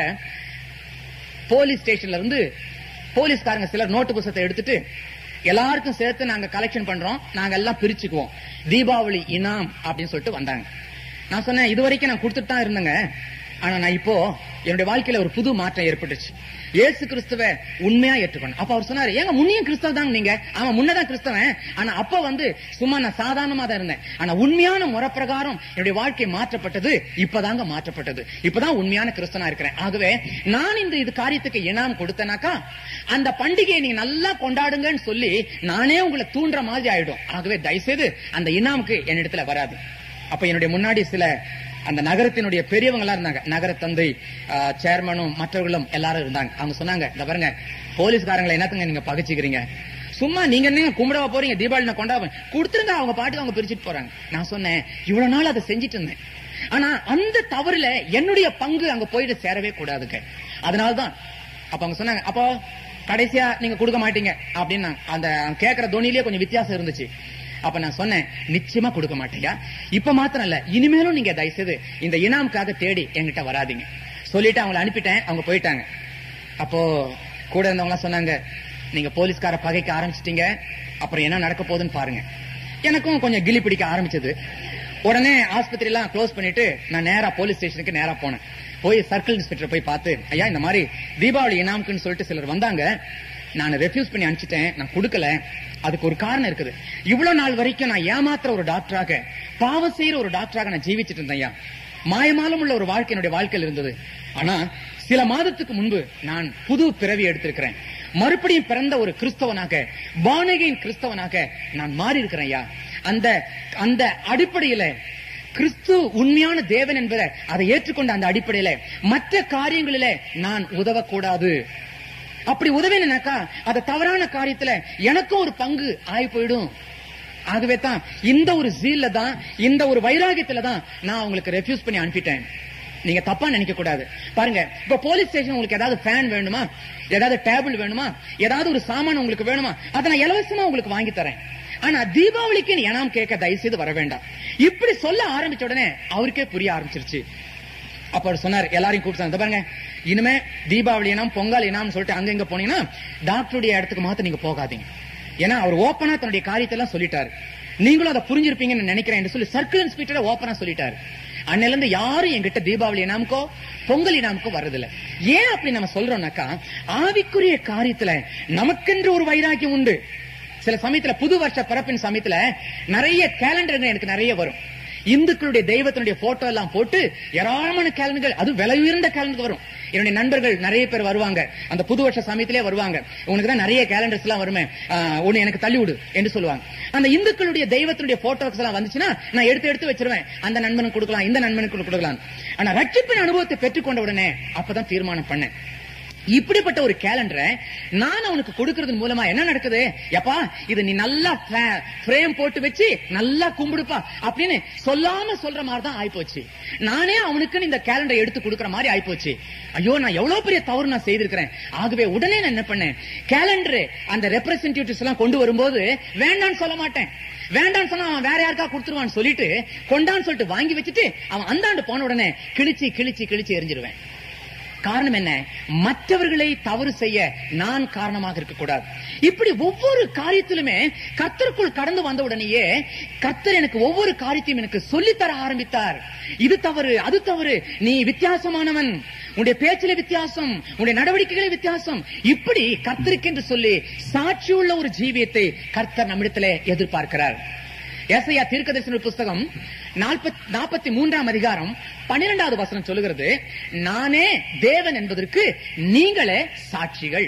போலீஸ் ஸ்டேஷன்ல இருந்து போலீஸ்காரங்க சிலர் நோட்டு புத்தகத்தை எடுத்துட்டு எல்லாருக்கும் சேர்த்து நாங்க கலெக்ஷன் பண்றோம் நாங்க எல்லாம் பிரிச்சுக்குவோம் தீபாவளி இனாம் அப்படின்னு சொல்லிட்டு வந்தாங்க நான் சொன்னேன் இது வரைக்கும் நான் கொடுத்துட்டு தான் இருந்தேங்க ஆனா நான் இப்போ என்னுடைய வாழ்க்கையில ஒரு புது மாற்றம் ஏற்பட்டுச்சு இயேசு கிறிஸ்துவ உண்மையா ஏற்றுக்கணும் அப்ப அவர் சொன்னாரு ஏங்க முன்னையும் கிறிஸ்தவ தாங்க நீங்க அவன் முன்னதான் கிறிஸ்தவன் ஆனா அப்ப வந்து சும்மா நான் சாதாரணமா தான் இருந்தேன் ஆனா உண்மையான முறை பிரகாரம் என்னுடைய வாழ்க்கை மாற்றப்பட்டது இப்பதாங்க மாற்றப்பட்டது இப்பதான் உண்மையான கிறிஸ்தனா இருக்கிறேன் ஆகவே நான் இந்த இது காரியத்துக்கு இனாம் கொடுத்தேனாக்கா அந்த பண்டிகையை நீங்க நல்லா கொண்டாடுங்கன்னு சொல்லி நானே உங்களை தூண்டுற மாதிரி ஆயிடும் ஆகவே தயவுசெய்து அந்த இனாமுக்கு என்னிடத்துல வராது அப்ப என்னுடைய முன்னாடி சில அந்த நகரத்தினுடைய பெரியவங்களா இருந்தாங்க நகர தந்தை சேர்மனும் மற்றவர்களும் எல்லாரும் இருந்தாங்க அவங்க சொன்னாங்க இந்த பாருங்க போலீஸ்காரங்களை என்னத்துங்க நீங்க பகைச்சிக்கிறீங்க சும்மா நீங்க என்ன கும்பிடவா போறீங்க தீபாவளி நான் கொண்டாட கொடுத்துருங்க அவங்க பாட்டுக்கு அவங்க பிரிச்சுட்டு போறாங்க நான் சொன்னேன் இவ்வளவு நாள் அதை செஞ்சுட்டு இருந்தேன் ஆனா அந்த தவறுல என்னுடைய பங்கு அங்க போயிட்டு சேரவே கூடாதுங்க அதனாலதான் அப்ப அவங்க சொன்னாங்க அப்போ கடைசியா நீங்க கொடுக்க மாட்டீங்க அப்படின்னு நான் அந்த கேக்குற துணிலேயே கொஞ்சம் வித்தியாசம் இருந்துச்சு அப்ப நான் சொன்னேன் நிச்சயமா கொடுக்க மாட்டேயா இப்ப மாத்திரம் இல்ல இனிமேலும் நீங்க தயவுசெய்து இந்த இனாமுக்காக தேடி என்கிட்ட வராதீங்க சொல்லிட்டு அவங்கள அனுப்பிட்டேன் அவங்க போயிட்டாங்க அப்போ கூட இருந்தவங்க எல்லாம் சொன்னாங்க நீங்க போலீஸ்கார பகைக்க ஆரம்பிச்சிட்டீங்க அப்புறம் என்ன நடக்க போகுதுன்னு பாருங்க எனக்கும் கொஞ்சம் கிளி பிடிக்க ஆரம்பிச்சது உடனே ஆஸ்பத்திரி எல்லாம் க்ளோஸ் பண்ணிட்டு நான் நேரா போலீஸ் ஸ்டேஷனுக்கு நேரா போனேன் போய் சர்க்கிள் இன்ஸ்பெக்டர் போய் பார்த்து ஐயா இந்த மாதிரி தீபாவளி இனாமுக்குன்னு சொல்லிட்டு சிலர் வந்தாங்க நான் ரெஃப்யூஸ் பண்ணி அனுப்பிச்சிட்டேன் நான் கொடுக்கல அதுக்கு ஒரு காரணம் இருக்குது இவ்வளவு நாள் வரைக்கும் நான் ஏமாத்துற ஒரு டாக்டராக பாவம் செய்யற ஒரு டாக்டராக நான் ஜீவிச்சிட்டு இருந்தேன் ஐயா மாயமாலும் உள்ள ஒரு வாழ்க்கை என்னுடைய வாழ்க்கையில் இருந்தது ஆனா சில மாதத்துக்கு முன்பு நான் புது பிறவி எடுத்திருக்கிறேன் மறுபடியும் பிறந்த ஒரு கிறிஸ்தவனாக பானகையின் கிறிஸ்தவனாக நான் மாறி இருக்கிறேன் ஐயா அந்த அந்த அடிப்படையில கிறிஸ்து உண்மையான தேவன் என்பதை அதை ஏற்றுக்கொண்ட அந்த அடிப்படையில மற்ற காரியங்களில நான் உதவக்கூடாது அப்படி உதவினாக்கா அது தவறான காரியத்துல எனக்கும் ஒரு பங்கு ஆகி போயிடும் ஆகவே தான் இந்த ஒரு ஜீல்ல தான் இந்த ஒரு வைராகியத்துல தான் நான் உங்களுக்கு ரெஃப்யூஸ் பண்ணி அனுப்பிட்டேன் நீங்க தப்பா நினைக்க கூடாது பாருங்க இப்ப போலீஸ் ஸ்டேஷன் உங்களுக்கு ஏதாவது ஃபேன் வேணுமா ஏதாவது டேபிள் வேணுமா ஏதாவது ஒரு சாமான் உங்களுக்கு வேணுமா அதை நான் இலவசமா உங்களுக்கு வாங்கி தரேன் ஆனா தீபாவளிக்கு நீ எனாம் கேட்க தயவு செய்து வர வேண்டாம் இப்படி சொல்ல ஆரம்பிச்ச உடனே அவருக்கே புரிய ஆரம்பிச்சிருச்சு அப்ப அவர் சொன்னார் எல்லாரையும் கூப்பிட்டு பாருங்க இனிமே தீபாவளி இனம் பொங்கல் இனாம்னு சொல்லிட்டு அங்க இங்க போனீங்கன்னா டாக்டருடைய இடத்துக்கு மாத்த நீங்க போகாதீங்க ஏன்னா அவர் ஓப்பனா தன்னுடைய காரியத்தை எல்லாம் சொல்லிட்டாரு நீங்களும் அதை புரிஞ்சிருப்பீங்கன்னு நினைக்கிறேன் என்று சொல்லி சர்க்கிள் இன்ஸ்பெக்டர் ஓப்பனா சொல்லிட்டாரு அன்னையில இருந்து யாரும் என்கிட்ட தீபாவளி இனாமுக்கோ பொங்கல் இனாமுக்கோ வருதில்ல ஏன் அப்படி நம்ம சொல்றோம்னாக்கா ஆவிக்குரிய காரியத்துல நமக்கென்று ஒரு வைராக்கியம் உண்டு சில சமயத்துல புது வருஷ பிறப்பின் சமயத்துல நிறைய கேலண்டர் எனக்கு நிறைய வரும் இந்துக்களுடைய தெய்வத்தினுடைய போட்டோ எல்லாம் போட்டு ஏராளமான கேலண்டர்கள் அது விலை உயர்ந்த கேலண்டர் வரும் என்னுடைய நண்பர்கள் நிறைய பேர் வருவாங்க அந்த புது வருஷ சமயத்திலே வருவாங்க உனக்கு தான் நிறைய கேலண்டர்ஸ் எல்லாம் வருமே உன்னை எனக்கு தள்ளி விடு என்று சொல்லுவாங்க அந்த இந்துக்களுடைய தெய்வத்தினுடைய போட்டோஸ் எல்லாம் வந்துச்சுன்னா நான் எடுத்து எடுத்து வச்சிருவேன் அந்த நண்பனுக்கு கொடுக்கலாம் இந்த நண்பனுக்கு கொடுக்கலாம் ஆனா ரட்சிப்பின் அனுபவத்தை பெற்றுக்கொண்ட உடனே அப்பதான் தீர்மானம் பண்ணேன் இப்படிப்பட்ட ஒரு கேலண்டரை நான் அவனுக்கு கொடுக்கறது மூலமா என்ன நடக்குது எப்பா இது நீ நல்லா ஃப்ரேம் போட்டு வச்சு நல்லா கும்பிடுப்பா அப்படின்னு சொல்லாம சொல்ற மாதிரி தான் ஆயிப்போச்சு நானே அவனுக்கு இந்த கேலண்டரை எடுத்து கொடுக்கற மாதிரி ஆயிப்போச்சு ஐயோ நான் எவ்வளவு பெரிய தவறு நான் செய்திருக்கிறேன் ஆகவே உடனே நான் என்ன பண்ணேன் கேலண்டர் அந்த ரெப்ரசன்டேட்டிவ்ஸ் எல்லாம் கொண்டு வரும்போது வேண்டான்னு சொல்ல மாட்டேன் வேண்டான்னு சொன்னா அவன் வேற யாருக்கா கொடுத்துருவான்னு சொல்லிட்டு கொண்டான்னு சொல்லிட்டு வாங்கி வச்சுட்டு அவன் அந்தாண்டு போன உடனே கிழிச்சு கிழிச்சு கிழிச்சு எரிஞ்சிருவேன் காரணம் என்ன மற்றவர்களை தவறு செய்ய நான் காரணமாக இருக்கக்கூடாது இப்படி ஒவ்வொரு காரியத்திலுமே கத்தருக்குள் கடந்து வந்த உடனேயே கத்தர் எனக்கு ஒவ்வொரு காரியத்தையும் எனக்கு சொல்லித்தர ஆரம்பித்தார் இது தவறு அது தவறு நீ வித்தியாசமானவன் உன்னுடைய பேச்சில வித்தியாசம் உன்னுடைய நடவடிக்கைகளே வித்தியாசம் இப்படி கர்த்தருக்கென்று சொல்லி சாட்சியுள்ள ஒரு ஜீவியத்தை கர்த்தர் நம்மிடத்திலே எதிர்பார்க்கிறார் ஏசையா தீர்க்கதரிசன புஸ்தகம் நாற்பத்தி மூன்றாம் அதிகாரம் பன்னிரெண்டாவது வசனம் சொல்லுகிறது நானே தேவன் என்பதற்கு நீங்களே சாட்சிகள்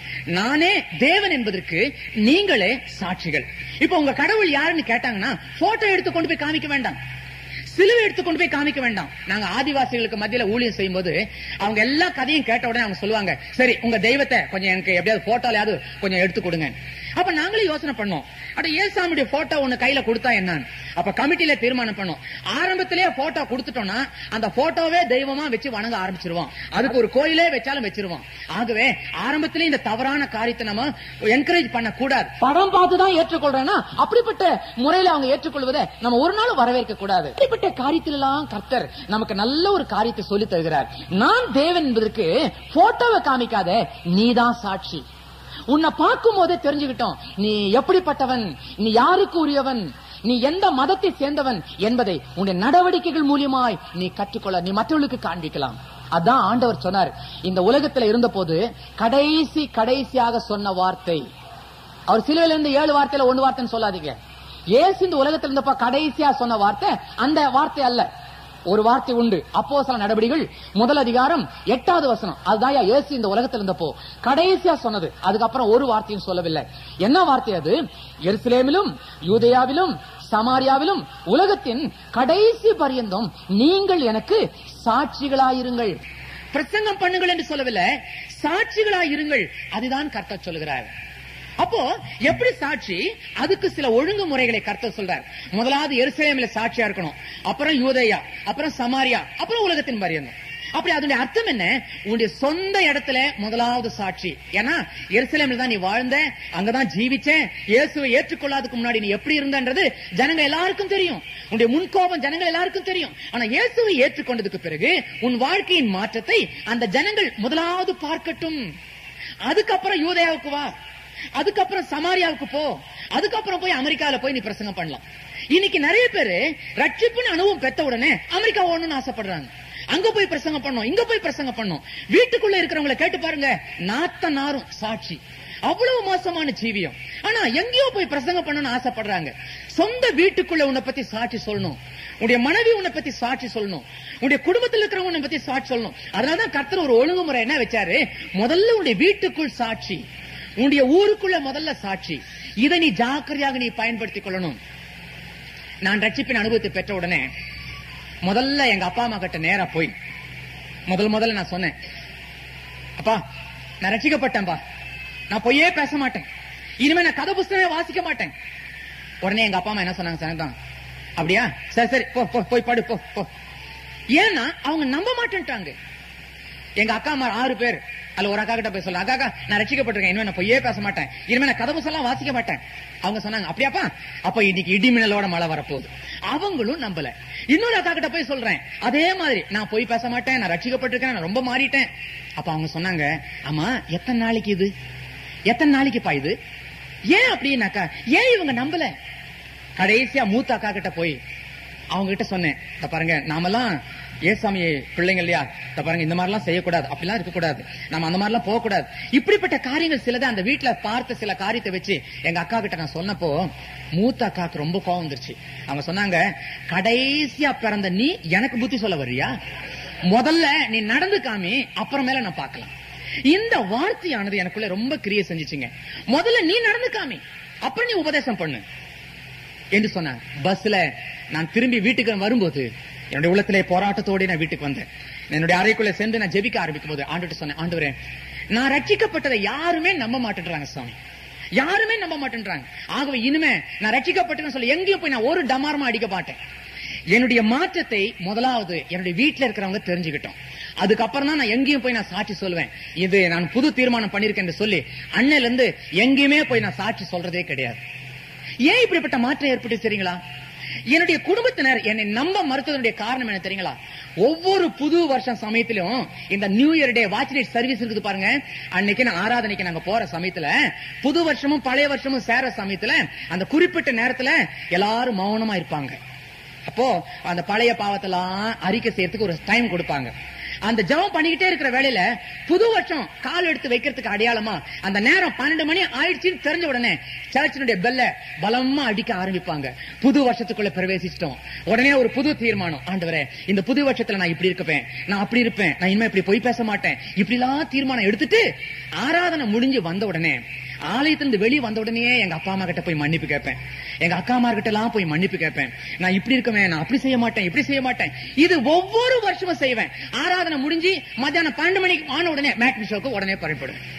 நானே தேவன் என்பதற்கு நீங்களே சாட்சிகள் இப்ப உங்க கடவுள் யாருன்னு கேட்டாங்கன்னா போட்டோ எடுத்து கொண்டு போய் காமிக்க வேண்டாம் சிலுவை எடுத்து கொண்டு போய் காமிக்க வேண்டாம் நாங்க ஆதிவாசிகளுக்கு மத்தியில ஊழியம் செய்யும் போது அவங்க எல்லா கதையும் கேட்ட உடனே அவங்க சொல்லுவாங்க சரி உங்க தெய்வத்தை கொஞ்சம் எனக்கு எப்படியாவது போட்டோலையாவது கொஞ்சம் எடுத்து கொடுங்க அப்ப நாங்களே யோசனை பண்ணோம் அட ஏசாமியுடைய போட்டோ ஒண்ணு கையில கொடுத்தா என்னன்னு அப்ப கமிட்டில தீர்மானம் பண்ணோம் ஆரம்பத்திலேயே போட்டோ கொடுத்துட்டோம்னா அந்த போட்டோவே தெய்வமா வச்சு வணங்க ஆரம்பிச்சிருவோம் அதுக்கு ஒரு கோயிலே வச்சாலும் வச்சிருவோம் ஆகவே ஆரம்பத்திலே இந்த தவறான காரியத்தை நம்ம என்கரேஜ் பண்ண கூடாது படம் பார்த்து தான் ஏற்றுக்கொள்றேன்னா அப்படிப்பட்ட முறையில அவங்க ஏற்றுக்கொள்வதை நம்ம ஒரு நாள் வரவேற்க கூடாது இப்படிப்பட்ட காரியத்திலெல்லாம் கர்த்தர் நமக்கு நல்ல ஒரு காரியத்தை சொல்லி தருகிறார் நான் தேவன் என்பதற்கு போட்டோவை காமிக்காத நீதான் சாட்சி உன்னை பார்க்கும் போதே தெரிஞ்சுக்கிட்டோம் நீ எப்படிப்பட்டவன் நீ யாருக்கு உரியவன் நீ எந்த மதத்தை சேர்ந்தவன் என்பதை உன்னுடைய நடவடிக்கைகள் மூலியமாய் நீ கற்றுக்கொள்ள நீ மற்றவர்களுக்கு காண்பிக்கலாம் அதான் ஆண்டவர் சொன்னார் இந்த உலகத்துல இருந்தபோது கடைசி கடைசியாக சொன்ன வார்த்தை அவர் சிலுவையில இருந்து ஏழு வார்த்தையில ஒண்ணு வார்த்தைன்னு சொல்லாதீங்க ஏசு இந்த உலகத்துல இருந்தப்ப கடைசியா சொன்ன வார்த்தை அந்த வார்த்தை அல்ல ஒரு வார்த்தை உண்டு அப்போ சில நடவடிக்கைகள் முதல் அதிகாரம் எட்டாவது வசனம் அதுதான் இயேசு இந்த உலகத்துல இருந்தப்போ கடைசியா சொன்னது அதுக்கப்புறம் ஒரு வார்த்தையும் சொல்லவில்லை என்ன வார்த்தை அது எருசலேமிலும் யூதேயாவிலும் சமாரியாவிலும் உலகத்தின் கடைசி பரியந்தம் நீங்கள் எனக்கு சாட்சிகளாயிருங்கள் பிரசங்கம் பண்ணுங்கள் என்று சொல்லவில்லை சாட்சிகளா இருங்கள் அதுதான் கர்த்தர் சொல்லுகிறார் அப்போ எப்படி சாட்சி அதுக்கு சில ஒழுங்குமுறைகளை கர்த்தர் சொல்றார் முதலாவது எருசலேமில சாட்சியா இருக்கணும் அப்புறம் யூதேயா அப்புறம் சமாரியா அப்புறம் உலகத்தின் பரியந்தம் அப்படி அதனுடைய அர்த்தம் என்ன உன்னுடைய சொந்த இடத்துல முதலாவது சாட்சி ஏன்னா எருசலேமில் தான் நீ வாழ்ந்த அங்கதான் ஜீவிச்ச இயேசுவை ஏற்றுக்கொள்ளாததுக்கு முன்னாடி நீ எப்படி இருந்தன்றது ஜனங்க எல்லாருக்கும் தெரியும் உன்னுடைய முன்கோபம் ஜனங்கள் எல்லாருக்கும் தெரியும் ஆனா இயேசுவை ஏற்றுக்கொண்டதுக்கு பிறகு உன் வாழ்க்கையின் மாற்றத்தை அந்த ஜனங்கள் முதலாவது பார்க்கட்டும் அதுக்கப்புறம் யூதேயாவுக்கு வா அதுக்கப்புறம் சமாரியாவுக்கு போ அதுக்கப்புறம் போய் அமெரிக்கால போய் நீ பிரசங்கம் பண்ணலாம் இன்னைக்கு நிறைய பேரு ரட்சிப்புன்னு அனுபவம் பெத்த உடனே அமெரிக்கா ஓடணும்னு ஆசைப்படுறாங்க அங்க போய் பிரசங்கம் பண்ணோம் இங்க போய் பிரசங்கம் பண்ணோம் வீட்டுக்குள்ள இருக்கிறவங்கள கேட்டு பாருங்க நாத்த நாரும் சாட்சி அவ்வளவு மோசமான ஜீவியம் ஆனா எங்கேயோ போய் பிரசங்கம் பண்ணணும்னு ஆசைப்படுறாங்க சொந்த வீட்டுக்குள்ள உன்னை பத்தி சாட்சி சொல்லணும் உன்னுடைய மனைவி உன்னை பத்தி சாட்சி சொல்லணும் உன்னுடைய குடும்பத்தில் இருக்கிறவங்க உன்னை பத்தி சாட்சி சொல்லணும் அதனாலதான் கர்த்தர் ஒரு ஒழுங்குமுறை என்ன வச்சாரு முதல்ல உன்னுடைய வீட்டுக்குள் சாட்சி உன்னுடைய ஊருக்குள்ள முதல்ல சாட்சி இதை நீ ஜாக்கிரதையாக நீ பயன்படுத்திக் கொள்ளணும் நான் ரட்சிப்பின் அனுபவத்தை பெற்ற உடனே முதல்ல எங்க அப்பா அம்மா கிட்ட நேரா போய் முதல் முதல்ல நான் சொன்னேன் அப்பா நான் ரட்சிக்கப்பட்டேன்பா நான் பொய்யே பேச மாட்டேன் இனிமே நான் கதை புஸ்தகமே வாசிக்க மாட்டேன் உடனே எங்க அப்பா அம்மா என்ன சொன்னாங்க சாயந்தரம் அப்படியா சரி சரி போ போ போய் படு போ போ ஏன்னா அவங்க நம்ப மாட்டேன்ட்டாங்க எங்க அக்கா அம்மா ஆறு பேர் அதுல ஒரு அக்கா கிட்ட போய் சொல்ல அக்கா அக்கா நான் ரசிக்கப்பட்டிருக்கேன் இனிமே நான் பொய்யே பேச மாட்டேன் இனிமே நான் கதவு எல்லாம் வாசிக்க மாட்டேன் அவங்க சொன்னாங்க அப்படியாப்பா அப்ப இன்னைக்கு இடி மின்னலோட மழை வரப்போகுது அவங்களும் நம்பல இன்னொரு அக்கா கிட்ட போய் சொல்றேன் அதே மாதிரி நான் பொய் பேச மாட்டேன் நான் ரட்சிக்கப்பட்டிருக்கேன் நான் ரொம்ப மாறிட்டேன் அப்ப அவங்க சொன்னாங்க ஆமா எத்தனை நாளைக்கு இது எத்தனை நாளைக்குப்பா இது ஏன் அப்படின்னாக்கா ஏன் இவங்க நம்பல கடைசியா மூத்த அக்கா கிட்ட போய் அவங்க கிட்ட சொன்னேன் "இத பாருங்க நாமெல்லாம் ஏசாமி பிள்ளைங்க இல்லையா இத பாருங்க இந்த மாதிரிலாம் செய்யக்கூடாது அப்படிலாம் இருக்கக்கூடாது நம்ம அந்த மாதிரிலாம் போகக்கூடாது இப்படிப்பட்ட காரியங்கள் சிலதை அந்த வீட்டுல பார்த்த சில காரியத்தை வச்சு எங்க அக்கா கிட்ட நான் சொன்னப்போ மூத்த அக்காவுக்கு ரொம்ப கோவம் வந்துருச்சு அவங்க சொன்னாங்க கடைசியா பிறந்த நீ எனக்கு புத்தி சொல்ல வர்றியா முதல்ல நீ நடந்து காமி அப்புறமேல நான் பார்க்கலாம் இந்த வார்த்தையானது எனக்குள்ள ரொம்ப கிரியை செஞ்சுச்சுங்க முதல்ல நீ நடந்து காமி அப்புறம் நீ உபதேசம் பண்ணு என்று சொன்னார் பஸ்ல நான் திரும்பி வீட்டுக்கு வரும்போது என்னுடைய உள்ளத்திலே போராட்டத்தோட நான் வீட்டுக்கு வந்தேன் என்னுடைய அறைக்குள்ள சென்று நான் ஜெபிக்க ஆரம்பிக்கும் போது ஆண்டுட்டு சொன்னேன் ஆண்டவரே நான் ரட்சிக்கப்பட்டதை யாருமே நம்ப மாட்டேன்றாங்க சுவாமி யாருமே நம்ப மாட்டேன்றாங்க ஆகவே இனிமே நான் ரட்சிக்கப்பட்டேன்னு சொல்லி எங்கேயும் போய் நான் ஒரு டமாரமா அடிக்க மாட்டேன் என்னுடைய மாற்றத்தை முதலாவது என்னுடைய வீட்டுல இருக்கிறவங்க தெரிஞ்சுக்கிட்டோம் அதுக்கப்புறம் தான் நான் எங்கேயும் போய் நான் சாட்சி சொல்லுவேன் இது நான் புது தீர்மானம் பண்ணிருக்கேன் என்று சொல்லி அன்னையில இருந்து எங்கேயுமே போய் நான் சாட்சி சொல்றதே கிடையாது ஏன் இப்படிப்பட்ட மாற்றம் ஏற்பட்டு தெரியுங்களா என்னுடைய குடும்பத்தினர் என்னை நம்ப மறுத்ததனுடைய காரணம் என்ன தெரியுங்களா ஒவ்வொரு புது வருஷம் சமயத்திலும் இந்த new year day watch night service இருக்குது பாருங்க அன்னைக்கு நான் ஆராதனைக்கு நாங்க போற சமயத்துல புது வருஷமும் பழைய வருஷமும் சேர சமயத்துல அந்த குறிப்பிட்ட நேரத்துல எல்லாரும் மௌனமா இருப்பாங்க அப்போ அந்த பழைய பாவத்தெல்லாம் அறிக்கை செய்யறதுக்கு ஒரு டைம் கொடுப்பாங்க அந்த ஜெபம் பண்ணிக்கிட்டே இருக்கிற வேலையில புது வருஷம் கால் எடுத்து வைக்கிறதுக்கு அடையாளமா அந்த நேரம் பன்னெண்டு மணி ஆயிடுச்சுன்னு தெரிஞ்ச உடனே சர்ச்சினுடைய பெல்ல பலமா அடிக்க ஆரம்பிப்பாங்க புது வருஷத்துக்குள்ள பிரவேசிச்சிட்டோம் உடனே ஒரு புது தீர்மானம் ஆண்டவரே இந்த புது வருஷத்துல நான் இப்படி இருப்பேன் நான் அப்படி இருப்பேன் நான் இனிமே இப்படி பொய் பேச மாட்டேன் இப்படி எல்லாம் தீர்மானம் எடுத்துட்டு ஆராதனை முடிஞ்சு வந்த உடனே ஆலயத்திலிருந்து வெளியே வந்த உடனே எங்க அப்பா அம்மா கிட்ட போய் மன்னிப்பு கேட்பேன் எங்க அக்கா அம்மா கிட்ட எல்லாம் போய் மன்னிப்பு கேட்பேன் நான் இப்படி இருக்கவேன் நான் அப்படி செய்ய மாட்டேன் இப்படி செய்ய மாட்டேன் இது ஒவ்வொரு வருஷமும் செய்வேன் ஆராதனை முடிஞ்சு மத்தியானம் பன்னெண்டு மணிக்கு ஆன உடனே மேட்னி ஷோக்கு உடனே புறப்படுவேன்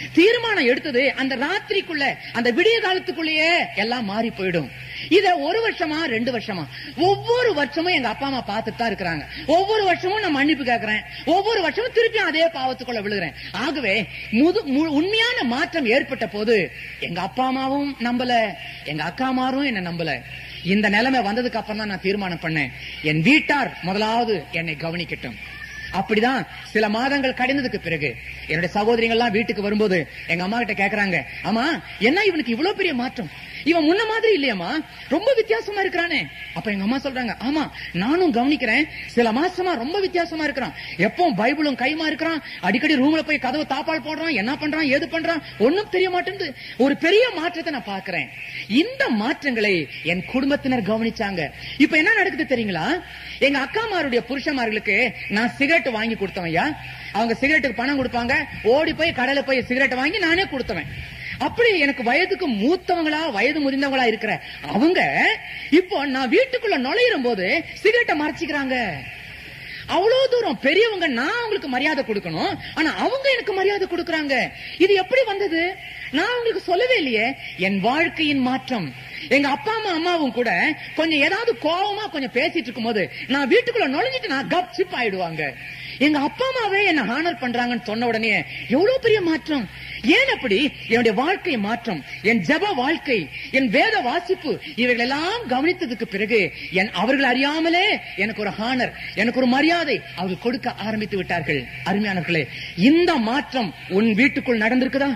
தீர்மானம் எடுத்தது அந்த ராத்திரிக்குள்ள அந்த விடிய காலத்துக்குள்ளேயே எல்லாம் மாறி போயிடும் இத ஒரு வருஷமா ரெண்டு வருஷமா ஒவ்வொரு வருஷமும் எங்க அப்பா அம்மா பார்த்துட்டு தான் இருக்கிறாங்க ஒவ்வொரு வருஷமும் நான் மன்னிப்பு கேட்கிறேன் ஒவ்வொரு வருஷமும் திருப்பியும் அதே பாவத்துக்குள்ள விழுகிறேன் ஆகவே முது மு- உண்மையான மாற்றம் ஏற்பட்ட போது எங்க அப்பா அம்மாவும் நம்பல எங்க அக்காமாரும் என்ன நம்பல இந்த நிலைமை வந்ததுக்கு அப்புறம் தான் நான் தீர்மானம் பண்ணேன் என் வீட்டார் முதலாவது என்னை கவனிக்கட்டும் அப்படிதான் சில மாதங்கள் கடிந்ததுக்கு பிறகு என்னுடைய சகோதரிகள்லாம் வீட்டுக்கு வரும்போது எங்க அம்மா கிட்ட கேக்குறாங்க அம்மா என்ன இவனுக்கு இவ்வளவு பெரிய மாற்றம் இவன் முன்ன மாதிரி இல்லையம்மா ரொம்ப வித்தியாசமா இருக்கிறானே அப்ப எங்க அம்மா சொல்றாங்க ஆமா நானும் கவனிக்கிறேன் சில மாசமா ரொம்ப வித்தியாசமா இருக்கிறான் எப்பவும் பைபிளும் கைமா இருக்கிறான் அடிக்கடி ரூம்ல போய் கதவு தாப்பால் போடுறான் என்ன பண்றான் ஏது பண்றான் ஒண்ணும் தெரிய மாட்டேங்குது ஒரு பெரிய மாற்றத்தை நான் பாக்குறேன் இந்த மாற்றங்களை என் குடும்பத்தினர் கவனிச்சாங்க இப்ப என்ன நடக்குது தெரியுங்களா எங்க அக்காமாருடைய புருஷமார்களுக்கு நான் சிகரெட் வாங்கி கொடுத்தவன்யா அவங்க சிகரெட்டுக்கு பணம் கொடுப்பாங்க ஓடி போய் கடையில போய் சிகரெட் வாங்கி நானே கொடுத்தவன் அப்படி எனக்கு வயதுக்கு மூத்தவங்களா வயது முதிர்ந்தவங்களா இருக்கிற அவங்க இப்போ நான் வீட்டுக்குள்ள நுழையிற போது சிகரெட்டை மறைச்சிக்கிறாங்க அவ்வளவு தூரம் பெரியவங்க நான் அவங்களுக்கு மரியாதை கொடுக்கணும் ஆனா அவங்க எனக்கு மரியாதை கொடுக்கறாங்க இது எப்படி வந்தது நான் உங்களுக்கு சொல்லவே இல்லையே என் வாழ்க்கையின் மாற்றம் எங்க அப்பா அம்மா அம்மாவும் கூட கொஞ்சம் ஏதாவது கோவமா கொஞ்சம் பேசிட்டு இருக்கும்போது நான் வீட்டுக்குள்ள நுழைஞ்சிட்டு நான் கப் சிப் ஆயிடுவாங்க எங்க அப்பா அம்மாவே என்ன ஹானர் பண்றாங்கன்னு சொன்ன உடனே எவ்வளவு பெரிய மாற்றம் ஏன் அப்படி என்னுடைய வாழ்க்கை மாற்றம் என் ஜெப வாழ்க்கை என் வேத வாசிப்பு இவைகள் எல்லாம் கவனித்ததுக்கு பிறகு என் அவர்கள் அறியாமலே எனக்கு ஒரு ஹானர் எனக்கு ஒரு மரியாதை அவர்கள் கொடுக்க ஆரம்பித்து விட்டார்கள் அருமையானவர்களே இந்த மாற்றம் உன் வீட்டுக்குள் நடந்திருக்குதா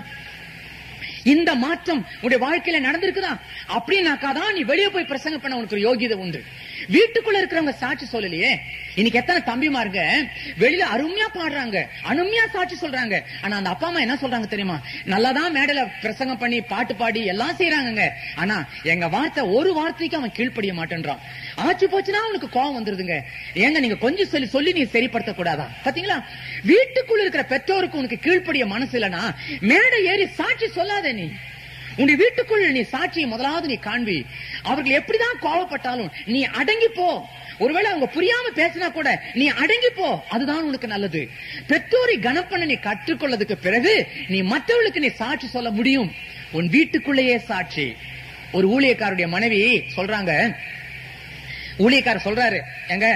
இந்த மாற்றம் உன்னுடைய வாழ்க்கையில நடந்திருக்குதா அப்படின்னாக்கா தான் நீ வெளியே போய் பிரசங்கம் பண்ண உனக்கு ஒரு யோகியதை உண்டு வீட்டுக்குள்ள இருக்கிறவங்க சாட்சி சொல்லலையே இன்னைக்கு எத்தனை தம்பிமாருங்க வெளியில அருமையா பாடுறாங்க அருமையா சாட்சி சொல்றாங்க ஆனா அந்த அப்பா அம்மா என்ன சொல்றாங்க தெரியுமா நல்லாதான் மேடையில பிரசங்கம் பண்ணி பாட்டு பாடி எல்லாம் செய்யறாங்கங்க ஆனா எங்க வார்த்தை ஒரு வார்த்தைக்கு அவன் கீழ்ப்படிய மாட்டேன்றான் ஆச்சு போச்சுன்னா அவனுக்கு கோவம் வந்துருதுங்க ஏங்க நீங்க கொஞ்சம் சொல்லி சொல்லி நீ சரிப்படுத்த கூடாதா பாத்தீங்களா வீட்டுக்குள்ள இருக்கிற பெற்றோருக்கு உனக்கு கீழ்ப்படிய மனசு இல்லனா மேடை ஏறி சாட்சி சொல்லாத நீ உன்னுடைய வீட்டுக்குள் நீ சாட்சியை முதலாவது நீ காண்பி அவர்கள் எப்படிதான் கோவப்பட்டாலும் நீ அடங்கி போ ஒருவேளை அவங்க புரியாம பேசினா கூட நீ அடங்கி போ அதுதான் உனக்கு நல்லது பெற்றோரை கனப்பண்ண நீ கற்றுக்கொள்ளதுக்கு பிறகு நீ மற்றவர்களுக்கு நீ சாட்சி சொல்ல முடியும் உன் வீட்டுக்குள்ளேயே சாட்சி ஒரு ஊழியக்காரருடைய மனைவி சொல்றாங்க ஊழியக்காரர் சொல்றாரு எங்க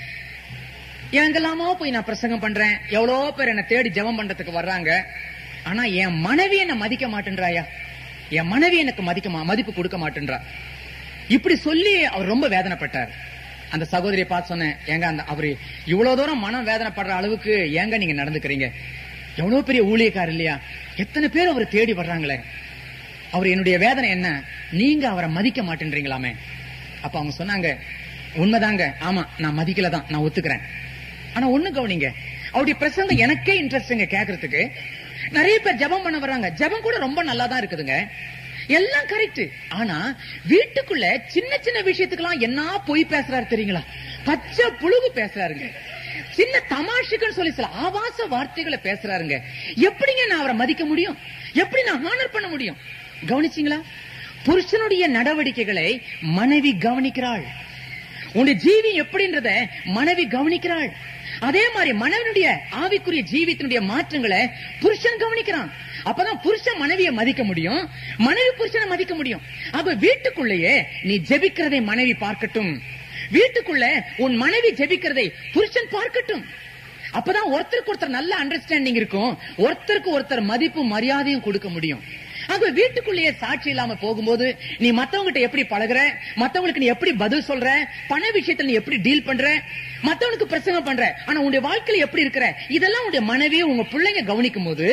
எங்கெல்லாமோ போய் நான் பிரசங்கம் பண்றேன் எவ்வளவோ பேர் என்ன தேடி ஜெபம் பண்றதுக்கு வர்றாங்க ஆனா என் மனைவி என்ன மதிக்க மாட்டேன்றாயா என் மனைவி எனக்கு மதிக்க மா- மதிப்பு கொடுக்க மாட்டேன்றா இப்படி சொல்லி அவர் ரொம்ப வேதனைப்பட்டார் அந்த சகோதரியை பார்த்து சொன்னேன் ஏங்க அந்த அவரு இவ்வளவு தூரம் மனம் வேதனைப்படுற அளவுக்கு ஏங்க நீங்க நடந்துக்கிறீங்க எவ்வளவு பெரிய ஊழியக்காரர் இல்லையா எத்தனை பேர் அவரை தேடி வர்றாங்களே அவர் என்னுடைய வேதனை என்ன நீங்க அவரை மதிக்க மாட்டேன்றீங்களாமே அப்ப அவங்க சொன்னாங்க உண்மைதாங்க ஆமா நான் மதிக்கல தான் நான் ஒத்துக்கிறேன் ஆனா ஒண்ணு கவனிங்க அவருடைய பிரசங்கம் எனக்கே இன்ட்ரெஸ்ட்ங்க கேக்குறதுக்கு நிறைய பேர் ஜெபம் பண்ண வர்றாங்க ஜெபம் கூட ரொம்ப நல்லா தான் இருக்குதுங்க எல்லாம் கரெக்ட் ஆனா வீட்டுக்குள்ள சின்ன சின்ன விஷயத்துக்கெல்லாம் என்ன பொய் பேசுறாரு தெரியுங்களா பச்சை புழுகு பேசுறாருங்க சின்ன தமாஷுக்குன்னு சொல்லி சில ஆபாச வார்த்தைகளை பேசுறாருங்க எப்படிங்க நான் அவரை மதிக்க முடியும் எப்படி நான் ஹானர் பண்ண முடியும் கவனிச்சீங்களா புருஷனுடைய நடவடிக்கைகளை மனைவி கவனிக்கிறாள் உன்னுடைய ஜீவி எப்படின்றத மனைவி கவனிக்கிறாள் அதே மாதிரி மனைவியுடைய ஆவிக்குரிய ஜீவித்தினுடைய மாற்றங்களை புருஷன் கவனிக்கிறான் அப்பதான் புருஷன் மனைவியை மதிக்க முடியும் மனைவி புருஷனை மதிக்க முடியும் அப்ப வீட்டுக்குள்ளேயே நீ ஜெபிக்கிறதை மனைவி பார்க்கட்டும் வீட்டுக்குள்ள உன் மனைவி ஜெபிக்கிறதை புருஷன் பார்க்கட்டும் அப்பதான் ஒருத்தருக்கு ஒருத்தர் நல்ல அண்டர்ஸ்டாண்டிங் இருக்கும் ஒருத்தருக்கு ஒருத்தர் மதிப்பும் மரியாதையும் கொடுக்க முடியும் ஆக வீட்டுக்குள்ளேயே சாட்சி இல்லாம போகும்போது நீ மத்தவங்கிட்ட எப்படி பழகுற மத்தவங்களுக்கு நீ எப்படி பதில் சொல்ற பண விஷயத்துல நீ எப்படி டீல் பண்ற மத்தவனுக்கு பிரசங்கம் பண்ற ஆனா உன்னுடைய வாழ்க்கையில எப்படி இருக்கிற இதெல்லாம் உன்னுடைய மனைவி உங்க பிள்ளைங்க கவனிக்கும் போது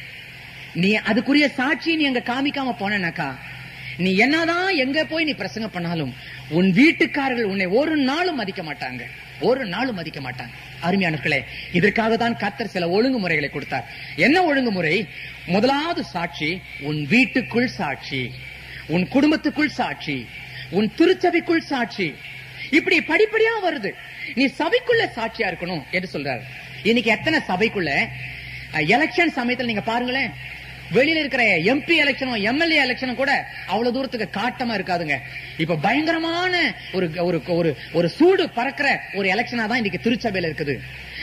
நீ அதுக்குரிய சாட்சி நீ அங்க காமிக்காம போனனாக்கா நீ என்னதான் எங்க போய் நீ பிரசங்கம் பண்ணாலும் உன் வீட்டுக்காரர்கள் உன்னை ஒரு நாளும் மதிக்க மாட்டாங்க ஒரு நாளும் மதிக்க மாட்டாங்க அருமையானர்களே இதற்காக தான் கத்தர் சில ஒழுங்குமுறைகளை கொடுத்தார் என்ன ஒழுங்குமுறை முதலாவது சாட்சி உன் வீட்டுக்குள் சாட்சி உன் குடும்பத்துக்குள் சாட்சி உன் திருச்சபைக்குள் சாட்சி இப்படி படிப்படியா வருது நீ சபைக்குள்ள சாட்சியா இருக்கணும் என்று சொல்றாரு இன்னைக்கு எத்தனை சபைக்குள்ள எலெக்ஷன் சமயத்துல நீங்க பாருங்களேன் வெளியில இருக்கிற எம்பி எலெக்ஷனும் எம்எல்ஏ எலெக்ஷனும் கூட அவ்வளவு தூரத்துக்கு காட்டமா இருக்காதுங்க இப்ப பயங்கரமான ஒரு ஒரு ஒரு ஒரு சூடு பறக்கிற ஒரு எலெக்ஷனா தான் இன்னைக்கு திருச்சபையில இருக்குது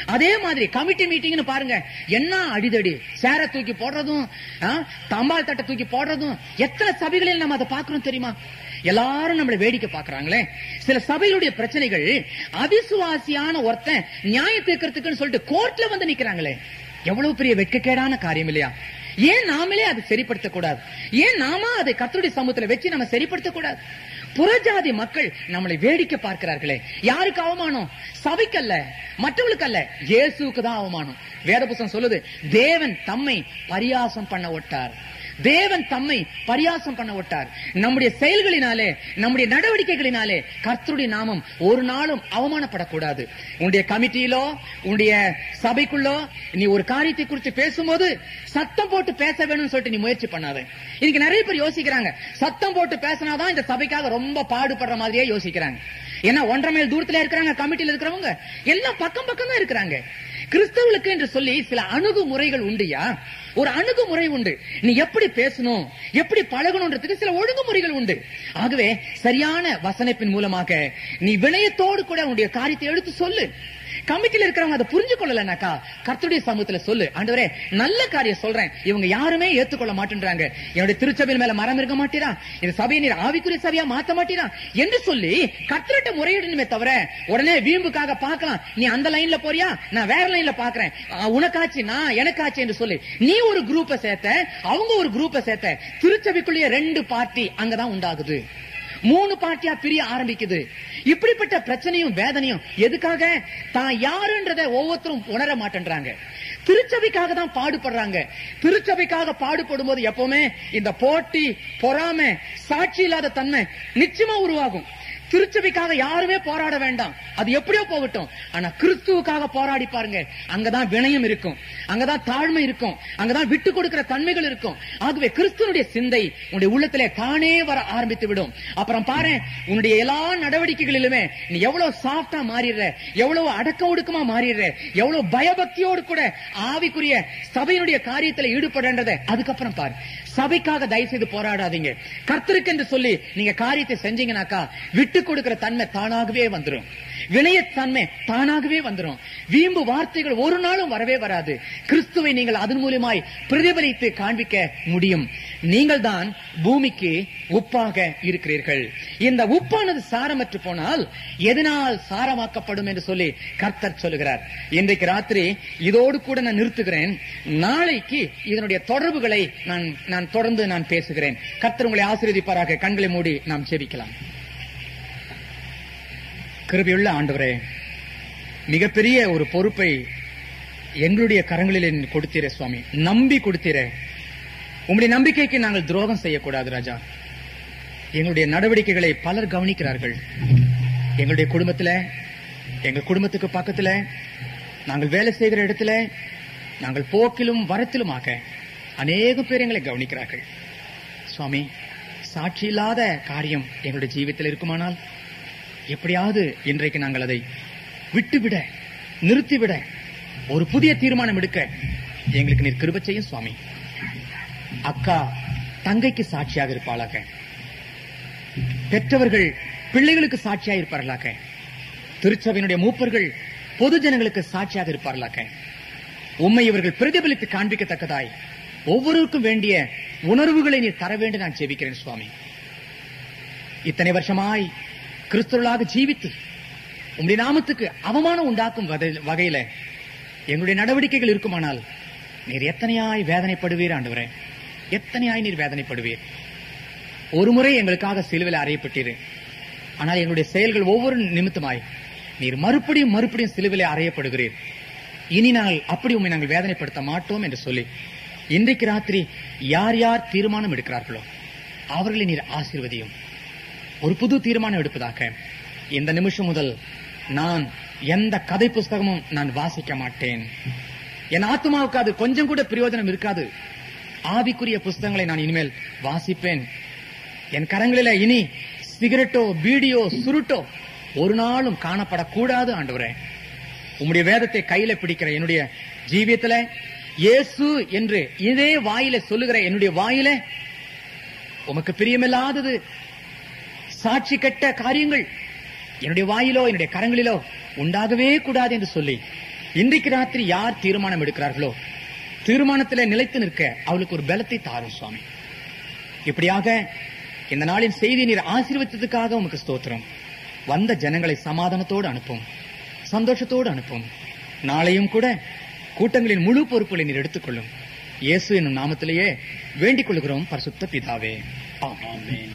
அதே மாதிரி கமிட்டி மீட்டிங்னு பாருங்க என்ன அடிதடி சேர தூக்கி போடுறதும் ஆ, தம்பால் தட்டை தூக்கி போடுறதும் எத்தனை சபைகளில் நம்ம அதை பார்க்கிறோம் தெரியுமா எல்லாரும் நம்மள வேடிக்கை பார்க்கறாங்களே சில சபைகளுடைய பிரச்சனைகள் அவிசுவாசியான ஒருத்தன் நியாயம் தீர்க்கறதுக்குன்னு சொல்லிட்டு கோர்ட்ல வந்து நிக்கிறாங்களே எவ்வளவு பெரிய வெட்கக்கேடான காரியம் இல்லையா ஏன் நாமளே அதை சரிப்படுத்த கூடாது ஏன் நாம அதை கர்த்தருடைய சமூகத்துல வச்சு நம்ம சரிப்படுத்த கூடாது புறஜாதி மக்கள் நம்மளை வேடிக்கை பார்க்கிறார்களே யாருக்கு அவமானம் சபைக்கல்ல மற்றவங்களுக்கு அல்ல இயேசுக்கு தான் அவமானம் வேத புஸ்தகம் சொல்லுது தேவன் தம்மை பரியாசம் பண்ண விட்டார் தேவன் தம்மை பரியாசம் பண்ண விட்டார் நம்முடைய செயல்களினாலே நம்முடைய நடவடிக்கைகளினாலே கர்த்தருடைய நாமம் ஒரு நாளும் அவமானப்படக்கூடாது உன்னுடைய கமிட்டியிலோ உன்னுடைய சபைக்குள்ளோ நீ ஒரு காரியத்தை குறித்து பேசும்போது சத்தம் போட்டு பேச வேணும்னு சொல்லிட்டு நீ முயற்சி பண்ணாத இன்னைக்கு நிறைய பேர் யோசிக்கிறாங்க சத்தம் போட்டு பேசினாதான் இந்த சபைக்காக ரொம்ப பாடுபடுற மாதிரியே யோசிக்கிறாங்க ஏன்னா ஒன்றரை மைல் தூரத்துல இருக்கிறாங்க கமிட்டியில இருக்கிறவங்க எல்லாம் பக்கம் பக்கம் தான் இருக்கிறாங்க கிறிஸ்தவர்களுக்கு என்று சொல்லி சில அணுகுமுறைகள் உண்டுயா ஒரு அணுகுமுறை உண்டு நீ எப்படி பேசணும் எப்படி பழகணும்ன்றதுக்கு சில ஒழுங்குமுறைகள் உண்டு ஆகவே சரியான வசனப்பின் மூலமாக நீ வினயத்தோடு கூட உன்னுடைய காரியத்தை எடுத்து சொல்லு கமிட்டில இருக்கிறவங்க அதை புரிஞ்சு கொள்ளலனாக்கா கர்த்தருடைய சமூகத்துல சொல்லு ஆண்டவரே நல்ல காரியம் சொல்றேன் இவங்க யாருமே ஏத்துக்கொள்ள மாட்டேன்றாங்க என்னுடைய திருச்சபையின் மேல மரம் இருக்க மாட்டீரா இந்த சபையை நீர் ஆவிக்குரிய சபையா மாத்த மாட்டீரா என்று சொல்லி கர்த்தர்கிட்ட முறையிடணுமே தவிர உடனே வீம்புக்காக பார்க்கலாம் நீ அந்த லைன்ல போறியா நான் வேற லைன்ல பாக்குறேன் அஹ், உனக்காச்சு நான் எனக்காச்சு என்று சொல்லி நீ ஒரு குரூப்பை சேர்த்த அவங்க ஒரு குரூப்பை சேர்த்த திருச்சபைக்குள்ளேயே ரெண்டு பார்ட்டி அங்கதான் உண்டாகுது மூணு பார்ட்டியா பிரிய ஆரம்பிக்குது இப்படிப்பட்ட பிரச்சனையும் வேதனையும் எதுக்காக தான் யாருன்றதை ஒவ்வொருத்தரும் உணர மாட்டேன்றாங்க திருச்சபைக்காக தான் பாடுபடுறாங்க திருச்சபைக்காக பாடுபடும் போது எப்பவுமே இந்த போட்டி பொறாமை சாட்சி இல்லாத தன்மை நிச்சயமா உருவாகும் திருச்சபைக்காக யாருமே போராட வேண்டாம் அது எப்படியோ போகட்டும் ஆனா கிறிஸ்துவுக்காக போராடி பாருங்க அங்கதான் வினயம் இருக்கும் அங்கதான் தாழ்மை இருக்கும் அங்கதான் விட்டு கொடுக்கிற தன்மைகள் இருக்கும் ஆகவே கிறிஸ்துவனுடைய சிந்தை உன்னுடைய உள்ளத்திலே தானே வர ஆரம்பித்து விடும் அப்புறம் பாரு உன்னுடைய எல்லா நடவடிக்கைகளிலுமே நீ எவ்வளவு சாஃப்டா மாறிடுற எவ்வளவு அடக்க ஒடுக்கமா மாறிடுற எவ்வளவு பயபக்தியோடு கூட ஆவிக்குரிய சபையினுடைய காரியத்துல ஈடுபடுன்றதை அதுக்கப்புறம் பாரு சபைக்காக தயவு செய்து போராடாதீங்க கர்த்தருக்கு என்று சொல்லி நீங்க காரியத்தை செஞ்சீங்கனாக்கா விட்டு கொடுக்கிற தன்மை தானாகவே வந்துரும் வினயத்தன்மை தானாகவே வந்துரும் வீம்பு வார்த்தைகள் ஒரு நாளும் வரவே வராது கிறிஸ்துவை நீங்கள் அதன் மூலியமாய் பிரதிபலித்து காண்பிக்க முடியும் நீங்கள் தான் பூமிக்கு உப்பாக இருக்கிறீர்கள் இந்த உப்பானது சாரமற்று போனால் எதனால் சாரமாக்கப்படும் என்று சொல்லி கர்த்தர் சொல்லுகிறார் இன்றைக்கு ராத்திரி இதோடு கூட நான் நிறுத்துகிறேன் நாளைக்கு இதனுடைய தொடர்புகளை நான் நான் தொடர்ந்து நான் பேசுகிறேன் கர்த்தர் உங்களை ஆசீர்வதிப்பாராக கண்களை மூடி நாம் செபிக்கலாம் கிருபியுள்ள ஆண்டவரே மிகப்பெரிய ஒரு பொறுப்பை எங்களுடைய கரங்களில் நீர் கொடுத்தீரே சுவாமி நம்பி கொடுத்தீரே உங்களுடைய நம்பிக்கைக்கு நாங்கள் துரோகம் செய்யக்கூடாது ராஜா எங்களுடைய நடவடிக்கைகளை பலர் கவனிக்கிறார்கள் எங்களுடைய குடும்பத்துல எங்கள் குடும்பத்துக்கு பக்கத்துல நாங்கள் வேலை செய்கிற இடத்துல நாங்கள் போக்கிலும் வரத்திலுமாக அநேக பேர் எங்களை கவனிக்கிறார்கள் சுவாமி சாட்சி இல்லாத காரியம் எங்களுடைய ஜீவித்தில் இருக்குமானால் எப்படியாவது இன்றைக்கு நாங்கள் அதை விட்டுவிட நிறுத்திவிட ஒரு புதிய தீர்மானம் எடுக்க எங்களுக்கு நீர் கிருப செய்யும் சுவாமி அக்கா தங்கைக்கு சாட்சியாக இருப்பாளாக பெற்றவர்கள் பிள்ளைகளுக்கு சாட்சியாக இருப்பார்களாக திருச்சபையினுடைய மூப்பர்கள் பொது ஜனங்களுக்கு சாட்சியாக இருப்பார்களாக உண்மை இவர்கள் பிரதிபலித்து காண்பிக்கத்தக்கதாய் ஒவ்வொருவருக்கும் வேண்டிய உணர்வுகளை நீர் தர வேண்டும் நான் ஜெபிக்கிறேன் சுவாமி இத்தனை வருஷமாய் கிறிஸ்துவர்களாக ஜீவித்து உம்முடைய நாமத்துக்கு அவமானம் உண்டாக்கும் வதை- வகையில எங்களுடைய நடவடிக்கைகள் இருக்குமானால் நீர் எத்தனையாய் வேதனைப்படுவீர் ஆண்டவரே எத்தனையாய் நீர் வேதனைப்படுவீர் ஒரு முறை எங்களுக்காக சிலுவையில் அறையப்பட்டீர் ஆனால் எங்களுடைய செயல்கள் ஒவ்வொரு நிமித்தமாய் நீர் மறுபடியும் மறுபடியும் சிலுவிலே அறையப்படுகிறீர் இனி நாங்கள் அப்படி உண்மை நாங்கள் வேதனைப்படுத்த மாட்டோம் என்று சொல்லி இன்றைக்கு ராத்திரி யார் யார் தீர்மானம் எடுக்கிறார்களோ அவர்களை நீர் ஆசீர்வதியும் ஒரு புது தீர்மானம் எடுப்பதாக இந்த நிமிஷம் முதல் நான் எந்த கதை புஸ்தகமும் நான் வாசிக்க மாட்டேன் என் ஆத்மாவுக்கு அது கொஞ்சம் கூட பிரயோஜனம் இருக்காது ஆவிக்குரிய புஸ்தகங்களை நான் இனிமேல் வாசிப்பேன் என் கரங்களில இனி சிகரெட்டோ பீடியோ சுருட்டோ ஒரு நாளும் காணப்படக்கூடாது ஆண்டவரே உம்முடைய வேதத்தை கையில பிடிக்கிற என்னுடைய ஜீவியத்துல இயேசு என்று இதே வாயில சொல்லுகிற என்னுடைய வாயில உமக்கு பிரியமில்லாதது சாட்சி கட்ட காரியங்கள் என்னுடைய வாயிலோ என்னுடைய கரங்களிலோ உண்டாகவே கூடாது என்று சொல்லி இன்றைக்கு ராத்திரி யார் தீர்மானம் எடுக்கிறார்களோ தீர்மானத்திலே நிலைத்து நிற்க அவளுக்கு ஒரு பலத்தை தாரும் சுவாமி இப்படியாக இந்த நாளின் செய்தி நீர் ஆசீர்வதித்ததுக்காக உமக்கு ஸ்தோத்திரம் வந்த ஜனங்களை சமாதானத்தோடு அனுப்பும் சந்தோஷத்தோடு அனுப்பும் நாளையும் கூட கூட்டங்களின் முழு பொறுப்புகளை நீர் எடுத்துக்கொள்ளும் இயேசு என்னும் நாமத்திலேயே வேண்டிக் கொள்கிறோம் பரிசுத்த பிதாவே ஆமென்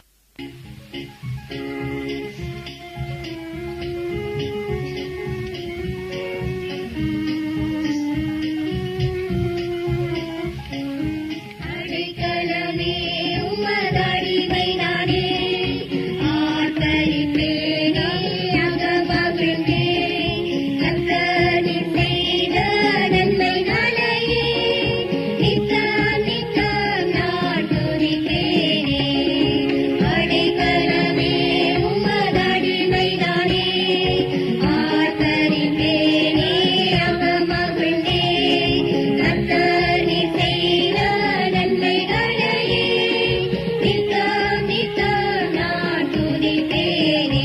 அடைக்கலமே உமதடிமை நானே ஆர்ப்பரிப்பேனே அகமகிழ்ந்தே கர்த்தரின் செய்த நன்மைகளையே நித்தம் நித்தம் நான் துதிப்பேனே அடைக்கலமே உமதடிமை நானே ஆர்ப்பரிப்பேனே அகமகிழ்ந்தே கர்த்தரின் செய்த நன்மைகளையே நித்தம் நித்தம் நான் துதிப்பேனே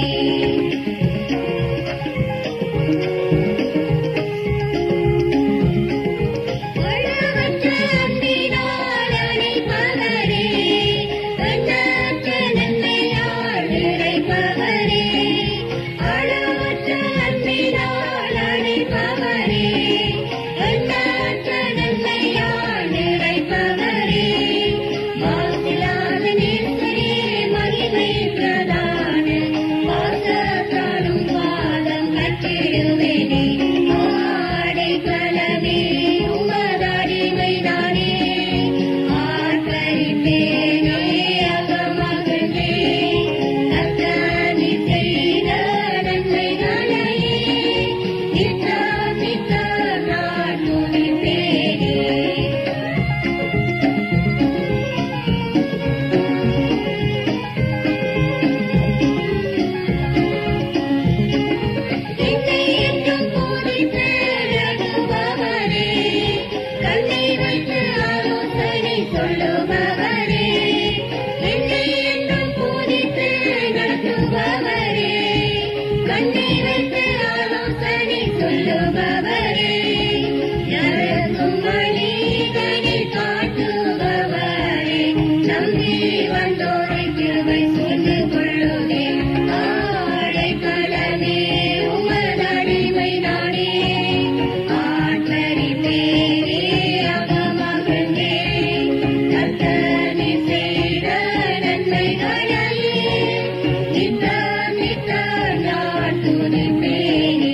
அளவற்ற அன்பினால் அணைப்பவரே, எண்ணற்ற நன்மையால் நிறைப்பவரே. அளவற்ற அன்பினால் அணைப்பவரே, எண்ணற்ற நன்மையால் நிறைப்பவரே. மாசிலாத நேசரே, மகிமை பிரதான பாசத்தாலும் பாதம் கட்டிடுவேனே ஆடைக்கலமே உமதடிமை நானே ஆர்ப்பரிப்பேனே அகமகிழ்ந்தே கர்த்தனி செய்த நன்மைகளையே நித்தம் நித்தம் நான் துதிப்பேனே என்னை என்றும் பூரித்து நடத்துபவரே, கண்ணை வைத்து ஆலோசனை சொல்லுபவரே. என்னை என்றும் பூரித்து நடத்துபவரே, கண்ணை வைத்து ஆலோசனை சொல்லுபவரே. நடக்கும் வழிதனை காட்டுபவரே, நம்பி வந்தோரை கிருபை சொல்லிக் கொள்ளுதே. ஆடைக்கலமே உமதடிமை நானே, ஆர்ப்பரிப்பேனே அகமகிழ்ந்தே. கர்த்தனி செய்த நன்மைகளையே நித்தம் நித்தம் நான் துதிப்பேனே